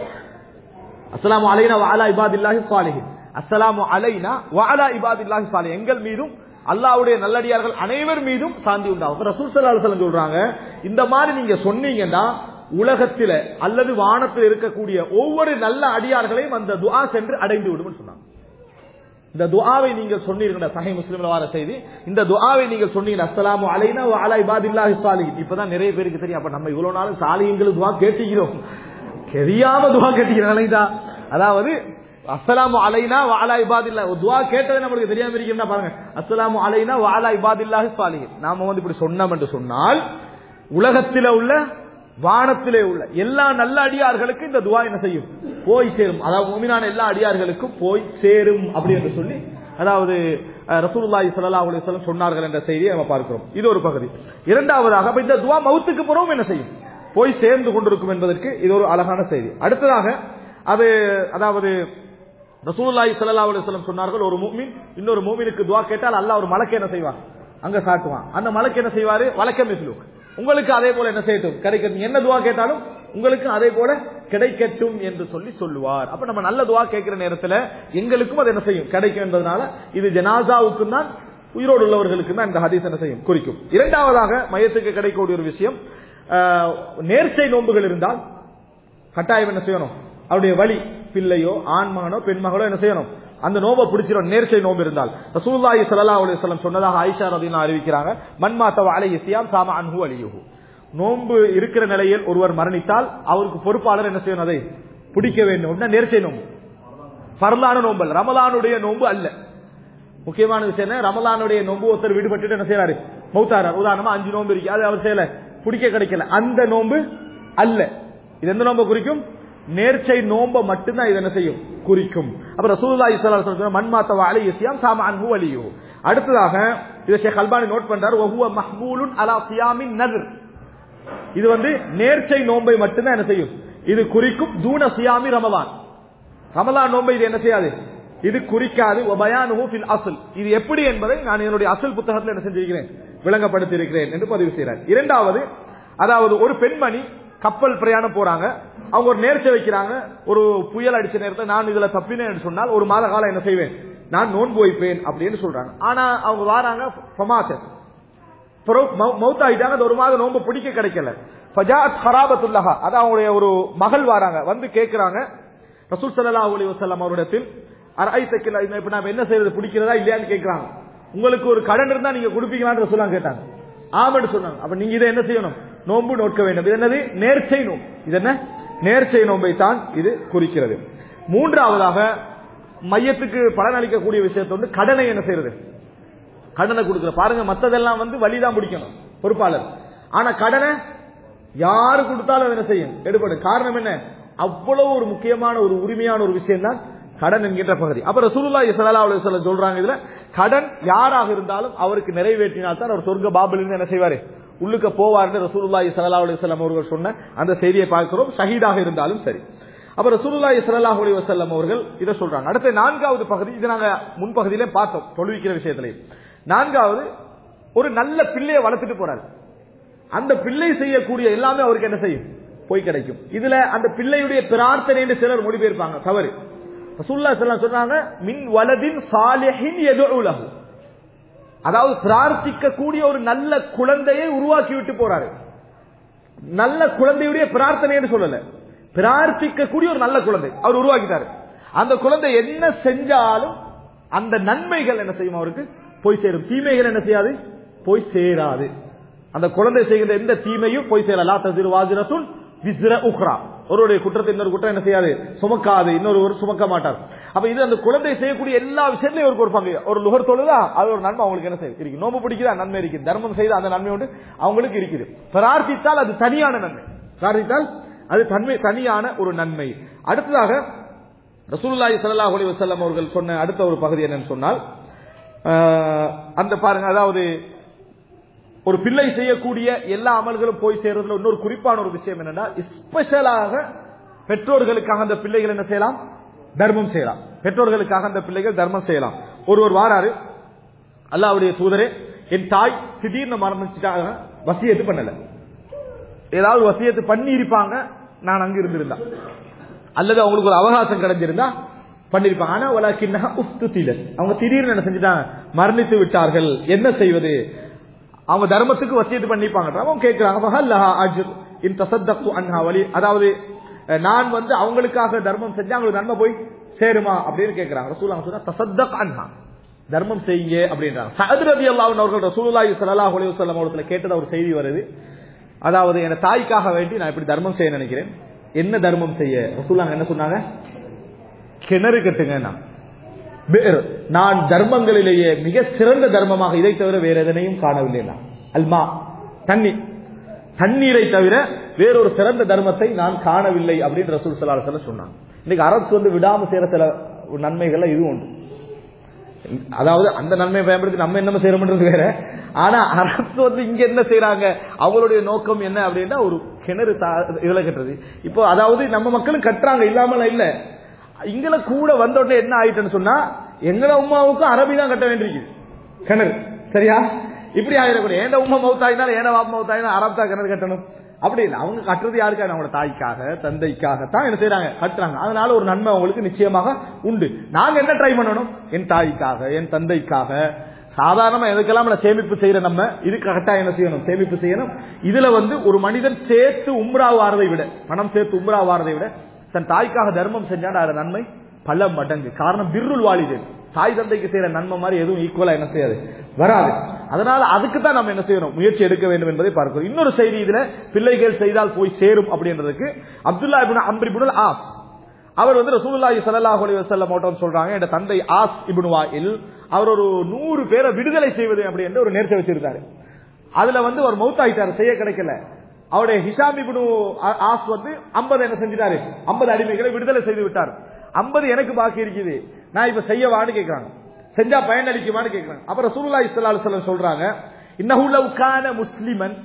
அஸ்ஸலாமு அலைனா வஅலா இபாதில்லாஹி ஸாலிஹின் அஸ்ஸலாமு அலைனா வஅலா இபாதில்லாஹி ஸாலிஹின் எங்கள் மீதும் அல்லாஹ்வுடைய நல்லடியார்கள் அனைவர் மீதும் சாந்தி உண்டாகும் ரசூல் ஸல்லல்லாஹு அலைஹி வஸல்லம் சொல்றாங்க இந்த மாதிரி நீங்க சொன்னீங்கன்னா உலகத்தில அல்லது வானத்தில் இருக்கக்கூடிய ஒவ்வொரு நல்ல அடியார்களையும் அந்த துஆ சென்று அடைந்து விடும் சொன்னாங்க இந்த துஆவை நீங்கள் சொன்னீர்கள் சஹி முஸ்லிம்ல வர செய்தி இந்த துஆவை நீங்கள் சொன்னீங்க அஸ்ஸலாமு அலைனா வ அலா இபாதில்லாஹி சாலிஹின் இப்பதான் நிறைய பேருக்கு தெரியும் அப்ப நம்ம இவ்வளவு நாள் சாலிஹீன்கள் துஆ கேட்டிக்கிறோம் தெரியாம துஆ கேட்டிக்கிறோம் அதாவது அஸ்ஸலாமு அலைனா வ அலா இபாதில்லா துஆ கேட்டது நமக்கு தெரியாம இருக்குன்னா பாருங்க அஸ்ஸலாமு அலைனா வ அலா இபாதில்லாஹி சாலிஹின் நாம வந்து இப்படி சொன்னோம் என்று சொன்னால் உலகத்தில உள்ள வானத்திலே உள்ள எல்லா நல்ல அடியார்களுக்கும் இந்த துவா என்ன செய்யும் போய் சேரும் அதாவது மூமினான எல்லா அடியார்களுக்கும் போய் சேரும் அப்படி என்று சொல்லி அதாவது அஹ், ரசூலுல்லாஹி ஸல்லல்லாஹு அலைஹி வஸல்லம் சொன்னார்கள் என்ற செய்தியை நம்ம பார்க்கிறோம் இது ஒரு பகுதி இரண்டாவதாக அப்ப இந்த துவா மவுத்துக்கு பிறகும் என்ன செய்யும் போய் சேர்ந்து கொண்டிருக்கும் என்பதற்கு இது ஒரு அழகான செய்தி அடுத்ததாக அது அதாவது ரசூலுல்லாஹி ஸல்லல்லாஹு அலைஹி வஸல்லம் சொன்னார்கள் ஒரு மூமின் இன்னொரு மூமினுக்கு துவா கேட்டால் அல்லாஹ் ஒரு மலக்கு என்ன செய்வான் அங்க சாட்டுவான் அந்த மலக்கு என்ன செய்வாரு வழக்கம் மிஸ்லுக் உங்களுக்கு அதே போல என்ன செய்யட்டும் கிடைக்கட்டும் என்ன துவா கேட்டாலும் உங்களுக்கு அதே போல கிடைக்கட்டும் என்று சொல்லி சொல்லுவார் அப்ப நம்ம நல்ல துவா கேட்கிற நேரத்துல எங்களுக்கும் அது என்ன செய்யும் கிடைக்கும் என்பதனால இது ஜனாசாவுக்கும் தான் உயிரோடு உள்ளவர்களுக்கு தான் இந்த ஹதீஸ் என்ன செய்யும் குறிக்கும் இரண்டாவதாக மையத்துக்கு கிடைக்கக்கூடிய ஒரு விஷயம் ஆஹ், நேர்ச்சை நோன்புகள் இருந்தால் கட்டாயம் என்ன செய்யணும் அவருடைய வழி பிள்ளையோ ஆண்மகனோ பெண்மகளோ என்ன செய்யணும் அந்த நோம்பை பிடிச்சிடும் நேர்ச்சை நோம்பு இருந்தால் ரசூலுல்லாஹி ஸல்லல்லாஹு அலைஹி வஸல்லம் சொன்னதாக ஆயிஷா ரலியல்லாஹு அறிவிக்கிறாங்க மன்மாத்தவ அலைஹி சியாம் சாம அன்ஹு அலியுஹு நோன்பு இருக்கிற நிலையில் ஒருவர் மரணித்தால் அவருக்கு பொறுப்பாளர் என்ன செய்யணும் அதை பிடிக்க வேண்டும் அப்படின்னா நேர்ச்சை நோம்பு பரலான நோம்பு அல்ல ரமலானுடைய நோம்பு அல்ல முக்கியமான விஷயம் என்ன ரமலானுடைய நோம்பு ஒருத்தர் விடுபட்டு என்ன செய்யறாரு மௌத்தாரார் உதாரணமா அஞ்சு நோம்பு இருக்கு அது அவர் செய்யல பிடிக்க கிடைக்கல அந்த நோம்பு அல்ல இது எந்த நோம்பை குறிக்கும் நேர்ச்சை நோம்ப மட்டும்தான் இது என்ன செய்யும் குறிக்கும் அப்ப ரசூலுல்லாஹி ஸல்லல்லாஹு அலைஹி வஸல்லம் மன்மாத்த வாலி யஸ்யாம் சாம அன்ஹு வலியு அடுத்ததாக இதை ஷேக் அல்பானி நோட் பண்றார் வஹுவ மஹ்மூலுன் அலா சியாமின் நத்ர் இது வந்து நேர்ச்சை நோன்பை மட்டும்தான் என்ன செய்யும் இது குறிக்கும் தூன சியாமி ரமலான் ரமலான் நோன்பை இது என்ன செய்யாது இது குறிக்காது வபயானுஹு ஃபில் அஸ்ல் இது எப்படி என்பதை நான் என்னுடைய அசல் புத்தகத்தில் என்ன செஞ்சிருக்கிறேன் விளங்கப்படுத்தி இருக்கிறேன் என்று பதிவு செய்கிறார் இரண்டாவது அதாவது ஒரு பெண்மணி கப்பல் பிரயாணம் போறாங்க அவங்க ஒரு நேர்ச்சை வைக்கிறாங்க ஒரு புயல் அடிச்ச நேரத்தில் நான் இதுல தப்பினேன் என்று சொன்னால் ஒரு மாத காலம் என்ன செய்வேன் நான் நோன்பு வைப்பேன் அப்படின்னு சொல்றாங்க ஆனா அவங்க வாராங்க ஃபமாசத் மௌத் ஆயிட்டாங்க அந்த ஒரு மாதம் நோன்பு பிடிக்க கிடைக்கல ஃபஜாத் ஹராபத்துல்லஹா அது அவங்களுடைய ஒரு மகள் வராங்க வந்து கேட்கிறாங்க ரசூல் ஸல்லல்லாஹு அலைஹி வஸல்லம் அவரிடத்தில் அரைத்தக்கில் இப்ப நாம என்ன செய்யறது பிடிக்கிறதா இல்லையான்னு கேட்கிறாங்க உங்களுக்கு ஒரு கடன் இருந்தா நீங்க கொடுப்பீங்களான்னு ரசூலுல்லாஹ் கேட்டாங்க ஆமான்னு சொன்னாங்க அப்ப நீங்க இதை என்ன செய்யணும் நோன்பு நோக்க வேண்டும் இது என்னது நேர்ச்சை நோம்பு இது என்ன நேர்ச்சை நோன்பை தான் இது குறிக்கிறது மூன்றாவதாக மையத்துக்கு பலன் அளிக்கக்கூடிய விஷயத்தை வந்து கடனை என்ன செய்யறது கடனை கொடுக்கிற பாருங்க மத்ததெல்லாம் வந்து வழிதான் பிடிக்கணும் பொறுப்பாளர் ஆனா கடனை யாரு கொடுத்தாலும் அது என்ன செய்யும் எடுபடும் காரணம் என்ன அவ்வளவு ஒரு முக்கியமான ஒரு உரிமையான ஒரு விஷயம் தான் கடன் என்கின்ற பகுதி அப்ப ரசூலுல்லாஹி ஸல்லல்லாஹு அலைஹி வஸல்லம் சொல்றாங்க இதுல கடன் யாராக இருந்தாலும் அவருக்கு நிறைவேற்றினால் தான் அவர் சொர்க்க பாபிலிருந்து என்ன செய்வாரு உள்ளுக்க போவார்னு ரசூலுல்லாஹி ஸல்லல்லாஹு அலைஹி வஸல்லம் அவர்கள் சொன்ன அந்த செய்தியை பார்க்கிறோம் ஷஹீதாக இருந்தாலும் சரி அப்ப ரசூலுல்லாஹி ஸல்லல்லாஹு அலைஹி வஸல்லம் அவர்கள் இதை சொல்றாங்க அடுத்த நான்காவது பகுதி இது நாங்க முன்பகுதியிலே பார்த்தோம் தொழுவிக்கிற விஷயத்திலே நான்காவது ஒரு நல்ல பிள்ளையை வளர்த்துட்டு போறாரு அந்த பிள்ளை செய்யக்கூடிய எல்லாமே அவருக்கு என்ன செய்யும் போய் கிடைக்கும் இதுல அந்த பிள்ளையுடைய பிரார்த்தனை சிலர் மொழிபெயர்ப்பாங்க தவறு ரசூல்லா ஸல்லல்லாஹு சொல்றாங்க மின் வலதின் சாலிஹின் யதுஉ லஹு அதாவது பிரார்த்திக்க கூடிய ஒரு நல்ல குழந்தையை உருவாக்கி விட்டு போறாரு நல்ல குழந்தையுடைய பிரார்த்தனைன்னு சொல்லல பிரார்த்திக்க கூடிய ஒரு நல்ல குழந்தை அவர் உருவாக்கிட்டாரு அந்த குழந்தை என்ன செஞ்சாலும் அந்த நன்மைகள் என்ன செய்யும் அவருக்கு போய் சேரும் தீமைகள் என்ன செய்யாது போய் சேராது அந்த குழந்தை செய்கிற எந்த தீமையும் போய் சேரலா ததிர் வாஜிரத்துன் விஸ்ர உக்ரா ஒருவருடைய குற்றத்தை இன்னொரு குற்றம் என்ன செய்யாது சுமக்காது இன்னொரு ஒரு சுமக்க மாட்டார் அப்ப இது அந்த குழந்தை செய்யக்கூடிய எல்லா விஷயத்திலையும் அவருக்கு ஒரு பங்கு ஒரு லுகர் தொழுதா அது ஒரு நன்மை அவங்களுக்கு என்ன செய்யும் இருக்கு நோம்பு பிடிக்குதா நன்மை இருக்கு தர்மம் செய்த அந்த நன்மை உண்டு அவங்களுக்கு இருக்குது பிரார்த்தித்தால் அது தனியான நன்மை பிரார்த்தித்தால் அது தன்மை தனியான ஒரு நன்மை அடுத்ததாக ரசூலுல்லாஹி ஸல்லல்லாஹு அலைஹி வஸல்லம் அவர்கள் சொன்ன அடுத்த ஒரு பகுதி என்னன்னு சொன்னால் ஆஹ், அந்த பாருங்க அதாவது ஒரு பிள்ளை செய்யக்கூடிய எல்லா அமல்களும் போய் சேர்றதுல இன்னொரு குறிப்பான ஒரு விஷயம் என்னன்னா ஸ்பெஷலாக பெற்றோர்களுக்காக அந்த பிள்ளைகள் என்ன செய்யலாம் தர்மம் செய்யலாம் பெற்றோர்களுக்காக அந்த பிள்ளைகள் தர்மம் செய்யலாம் ஒருவர் வாராரு அல்லாவுடைய தூதரே என் தாய் திடீர்னு மரணிச்சுட்டாங்க வசியத்து பண்ணல ஏதாவது வசியத்து பண்ணி இருப்பாங்க நான் அங்க இருந்திருந்தா அல்லது அவங்களுக்கு ஒரு அவகாசம் கிடைச்சிருந்தா பண்ணிருப்பாங்க ஆனா உலகின்னா உஸ்துத்தில அவங்க திடீர்னு என்ன செஞ்சுட்டாங்க மரணித்து விட்டார்கள் என்ன செய்வது அவங்க தர்மத்துக்கு வசியத்து பண்ணிப்பாங்க அவங்க கேட்கிறாங்க ஃபஹல்லஹா அஜ்ர் இன் தசத்தக்கு அன்ஹா வழி அதாவது அஹ், நான் வந்து அவங்களுக்காக தர்மம் செஞ்சா அவங்களுக்கு நன்மை போய் சேருமா அப்படின்னு கேட்கிறாங்க ரசூலுல்லாஹ் சொன்னா தசத்தக் அன்ஹா தர்மம் செய்யுங்க அப்படின்றாங்க சஅத் ரலியல்லாஹு அன்ஹு அவர்கள் ரசூலுல்லாஹி ஸல்லல்லாஹு அலைஹி வஸல்லம் அவர்களை கேட்டத ஒரு செய்தி வருது அதாவது என் தாய்க்காக வேண்டி நான் இப்படி தர்மம் செய்ய நினைக்கிறேன் என்ன தர்மம் செய்ய ரசூலுல்லாஹ் என்ன சொன்னாங்க கிணறு கட்டுங்க நான் வேறு, நான் தர்மங்களிலேயே மிக சிறந்த தர்மமாக இதை தவிர வேற எதனையும் காணவில்லை நான் அல்மா தண்ணி தண்ணீரை தவிர வேறொரு சிறந்த தர்மத்தை நான் காணவில்லை அப்படின்னு ரசூல் சல்லா அலுவலம் சொன்னாங்க இன்னைக்கு அரசு வந்து விடாம செய்யற சில நன்மைகள்ல இது உண்டு அதாவது அந்த நன்மையை பயன்படுத்தி நம்ம என்ன செய்யறோம்ன்றது வேற ஆனா அரசு வந்து இங்க என்ன செய்யறாங்க அவங்களுடைய நோக்கம் என்ன அப்படின்னா ஒரு கிணறு தா- இதுல கட்டுறது இப்போ அதாவது நம்ம மக்களும் கட்டுறாங்க இல்லாமல இல்ல இங்கல கூட வந்த உடனே என்ன ஆயிட்டுன்னு சொன்னா எங்கள உமாவுக்கும் அரபி தான் கட்ட வேண்டியிருக்குது கிணறு சரியா இப்படி ஆயிடக்கூடிய ஏண்ட உமா மௌத்தாயினாலும் ஏன வாப்ப மௌத்தாயினா அரப் தான் கிணறு கட்டணும் அப்படி இல்லை அவங்க கட்டுறது யாருக்காக அவங்களோட தாய்க்காக தந்தைக்காக தான் என்ன செய்யறாங்க கட்டுறாங்க அதனால ஒரு நன்மை அவங்களுக்கு நிச்சயமாக உண்டு நாங்க என்ன ட்ரை பண்ணணும் என் தாய்க்காக என் தந்தைக்காக சாதாரணமா எதுக்கெல்லாம் நம்ம சேமிப்பு செய்யற நம்ம இதுக்கு கரெக்டா என்ன செய்யணும் சேமிப்பு செய்யணும் இதுல வந்து ஒரு மனிதன் சேர்த்து உம்ரா வாரதை விட பணம் சேர்த்து உம்ரா வாரதை விட தன் தாய்க்காக தர்மம் செஞ்சால் அது நன்மை பல மடங்கு காரணம் பிர்ருல் வாலிதேன் தாய் தந்தைக்கு செய்யற நன்மை மாதிரி எதுவும் ஈக்குவலா என்ன செய்யாது வராது அதனால அதுக்கு தான் நம்ம என்ன செய்யணும் முயற்சி எடுக்க வேண்டும் என்பதை பார்க்கிறோம் இன்னொரு செய்தி இதுல பிள்ளைகள் செய்தால் போய் சேரும் அப்படின்றதுக்கு Abdullah ibn Amr ibnul As அவர் வந்து ரசூலுல்லாஹி ஸல்லல்லாஹு அலைஹி வஸல்லம் ஓட்டம் சொல்றாங்க என் தந்தை ஆஸ் இப்னு வாயில் அவர் ஒரு நூறு பேரை விடுதலை செய்வது அப்படி என்று ஒரு நேர்ச்சி வச்சிருந்தாரு அதுல வந்து ஒரு மௌத்தாயிட்டார் செய்ய கிடைக்கல அவருடைய ஹிஷாம் இப்னு ஆ- ஆஸ் வந்து 50 என்ன செஞ்சிட்டாரு 50 அடிமைகளை விடுதலை செய்து விட்டார் 50 எனக்கு பாக்கி இருக்குது நான் இப்ப செய்யவான்னு கேக்குறாங்க செஞ்சா பயன் அளிக்குமான்னு கேக்குறாங்க அப்புறம் ரசூலுல்லாஹி ஸல்லல்லாஹு அலைஹி வஸல்லம் சொல்றாங்க இன்னஹு லவ் கான முஸ்லிமன்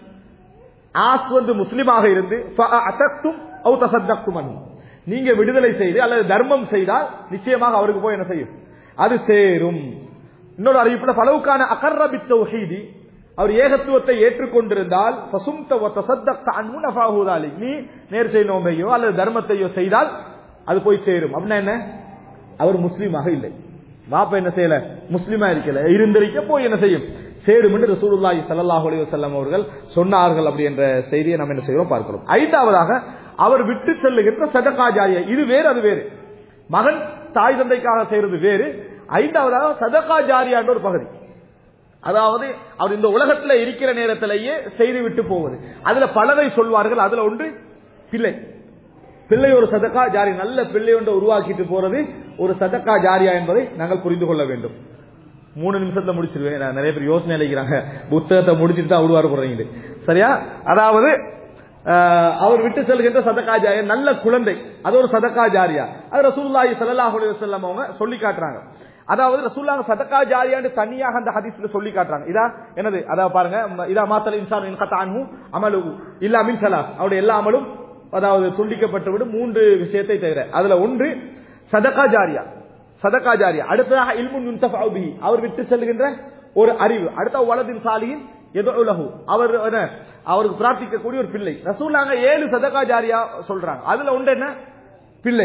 ஆஸ் வந்து முஸ்லிமாக இருந்து ஃபஅஅதக்தும் அவு தஸத்தக்தும் அன்ஹு. நீங்க விடுதலை செய்து அல்லது தர்மம் செய்தால் நிச்சயமாக அவருக்கு போய் என்ன செய்யும் அது சேரும் இன்னொரு அறிவிப்புல பலவுக்கான அகர்ர பித்தௌஹீதி அவர் ஏகத்துவத்தை ஏற்றுக்கொண்டிருந்தால் ஃபசும்த வ தஸத்தக்த அன்ஹு நஃபாஹு தாலிக். நீ நேர்ச்சை நோம்பையோ அல்லது தர்மத்தையோ செய்தால் அது போய் சேரும் அப்படின்னா என்ன அவர் முஸ்லீமாக இல்லை வாப்ப என்ன செய்யல முஸ்லீமா இருக்கல இருந்திருக்க போய் என்ன செய்யும் சேரும் என்று ரசூலுல்லாஹி ஸல்லல்லாஹு அலைஹி வஸல்லம் அவர்கள் சொன்னார்கள் அப்படி என்ற செய்தியை நாம் என்ன செய்கிறோம் பார்க்கிறோம் ஐந்தாவதாக அவர் விட்டு செல்லுகின்ற சதகா ஜாரியா இது வேறு அது வேறு மகன் தாய் தந்தைக்காக செய்யறது வேறு ஐந்தாவதாக சதகா ஜாரியா என்ற ஒரு பகுதி அதாவது அவர் இந்த உலகத்துல இருக்கிற நேரத்திலேயே செய்து விட்டு போவது அதுல பலரை சொல்வார்கள் அதுல ஒன்று பிள்ளை பிள்ளை ஒரு சதக்கா ஜாரி நல்ல பிள்ளை ஒன்றை உருவாக்கிட்டு போறது ஒரு சதக்கா ஜாரியா என்பதை நாங்கள் புரிந்து கொள்ள வேண்டும் மூணு நிமிஷத்துல முடிச்சிருவேன் நான் நிறைய பேர் யோசனை அளிக்கிறாங்க புத்தகத்தை முடிச்சிட்டு தான் விடுவார் போறீங்க சரியா அதாவது ஆஹ், அவர் விட்டு செல்கின்ற சதக்கா ஜாரியா நல்ல குழந்தை அது ஒரு சதக்கா ஜாரியா அது ரசூலுல்லாஹி ஸல்லல்லாஹு அலைஹி வஸல்லம் அவங்க சொல்லி காட்டுறாங்க அதாவது ரசூலுல்லாஹ் சதக்கா ஜாரியான்னு தனியாக அந்த ஹதீஸ்ல சொல்லி காட்டுறாங்க இதா என்னது அதாவது பாருங்க ம- இதா மாத்தல் இன்சான் இன் கத்தா அன்ஹு அமலு இல்லா மின் சலாஸ் அவருடைய எல்லா அமலும் அதாவது துண்டிக்கப்பட்டு விடும் மூன்று விஷயத்தை தவிர அதுல ஒன்று சதகா ஜாரியா சதகா ஜாரியா அடுத்ததாக இல்முன் யுன்தஃபஉ பிஹி அவர் விட்டு செல்கின்ற ஒரு அறிவு அடுத்த வலதின் சாலியின் எதோ லஹு அவர் என்ன அவருக்கு பிரார்த்திக்கக்கூடிய ஒரு பிள்ளை ரசூலாங்க ஏழு சதகா ஜாரியா சொல்றாங்க அதுல ஒன்று என்ன பிள்ளை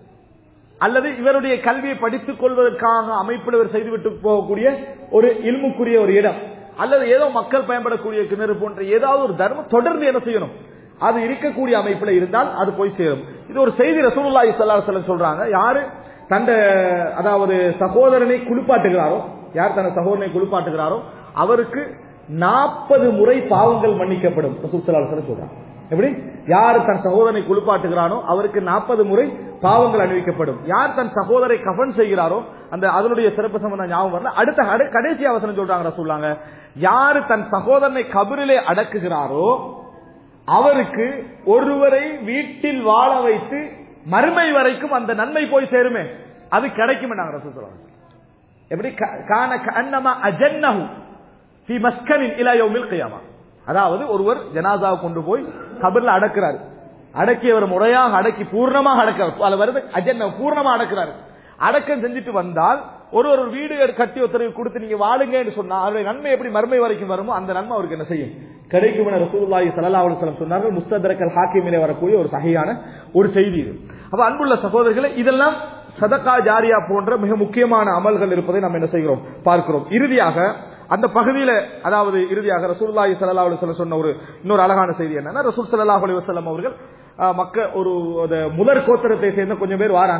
அல்லது இவருடைய கல்வியை படித்துக் கொள்வதற்காக அமைப்பில் இவர் செய்துவிட்டு போகக்கூடிய ஒரு இல்முக்குரிய ஒரு இடம் அல்லது ஏதோ மக்கள் பயன்படக்கூடிய கிணறு போன்ற ஏதாவது ஒரு தர்மம் தொடர்ந்து என்ன செய்யணும் அது இருக்கக்கூடிய அமைப்புல இருந்தால் அது போய் சேரும் இது ஒரு செய்தி ரசூலுல்லாஹி ஸல்லல்லாஹு அலைஹி வஸல்லம் சொல்றாங்க யாரு தந்த அதாவது சகோதரனை குளிப்பாட்டுகிறாரோ யார் தன் சகோதரனை குளிப்பாட்டுகிறாரோ அவருக்கு நாற்பது முறை பாவங்கள் மன்னிக்கப்படும் ரசூல் ஸல்லல்லாஹு அலைஹி வஸல்லம் சொல்றாங்க எப்படி யார் தன் சகோதரனை குளிப்பாட்டுகிறானோ அவருக்கு நாற்பது முறை பாவங்கள் அணிவிக்கப்படும் யார் தன் சகோதரை கஃன் செய்கிறாரோ அந்த அதனுடைய சிறப்பு சம்பந்தம் ஞாபகம் வரல அடுத்த அடு- கடைசி அவசரம் சொல்றாங்க சொல்லாங்க யாரு தன் சகோதரனை கபரிலே அடக்குகிறாரோ அவருக்கு ஒருவரை வீட்டில் வாழ வைத்து மறுமை வரைக்கும் அந்த நன்மை போய் சேருமே அது கிடைக்கும் நாங்க ரசூல் சொல்றாங்க எப்படி க- கான கண்ணமா அஜன்னஹு ஃபி மஸ்கனின் இலா யௌமில் கியாமா அதாவது ஒருவர் ஜனாசாவை கொண்டு போய் கபர்ல அடக்குறாரு அடக்கியவர் முறையாக அடக்கி பூர்ணமாக அடக்கிறார் அது வருது அஜன்ன பூர்ணமா அடக்குறாரு அடக்கம் செஞ்சுட்டு வந்தால் ஒரு ஒரு வீடு கட்டி உத்தரவு கொடுத்து நீங்க வாழுங்கன்னு சொன்னா அவருடைய நன்மை எப்படி மறுமை வரைக்கும் வருமோ அந்த நன்மை அவருக்கு என்ன செய்யும் கிடைக்கும் என ரசூலுல்லாஹி ஸல்லல்லாஹு அலைஹி வஸல்லம் சொன்னார்கள் முஸ்ததரக்கல் ஹாக்கிமிலே வரக்கூடிய ஒரு சஹியான ஒரு செய்தி இது அப்ப அன்புள்ள சகோதரர்களே இதெல்லாம் சதகா ஜாரியா போன்ற மிக முக்கியமான அமல்கள் இருப்பதை நாம் என்ன செய்கிறோம் பார்க்கிறோம் இறுதியாக அந்த பகுதியில அதாவது இறுதியாக ரசூலுல்லாஹி ஸல்லல்லாஹு அலைஹி வஸல்லம் சொன்ன ஒரு இன்னொரு அழகான செய்தி என்னன்னா ரசூல் ஸல்லல்லாஹு அலைஹி வஸல்லம் அவர்கள் அஹ், மக்க ஒரு அந்த முதற் கோத்திரத்தை சேர்ந்த கொஞ்சம் பேர் வாராங்க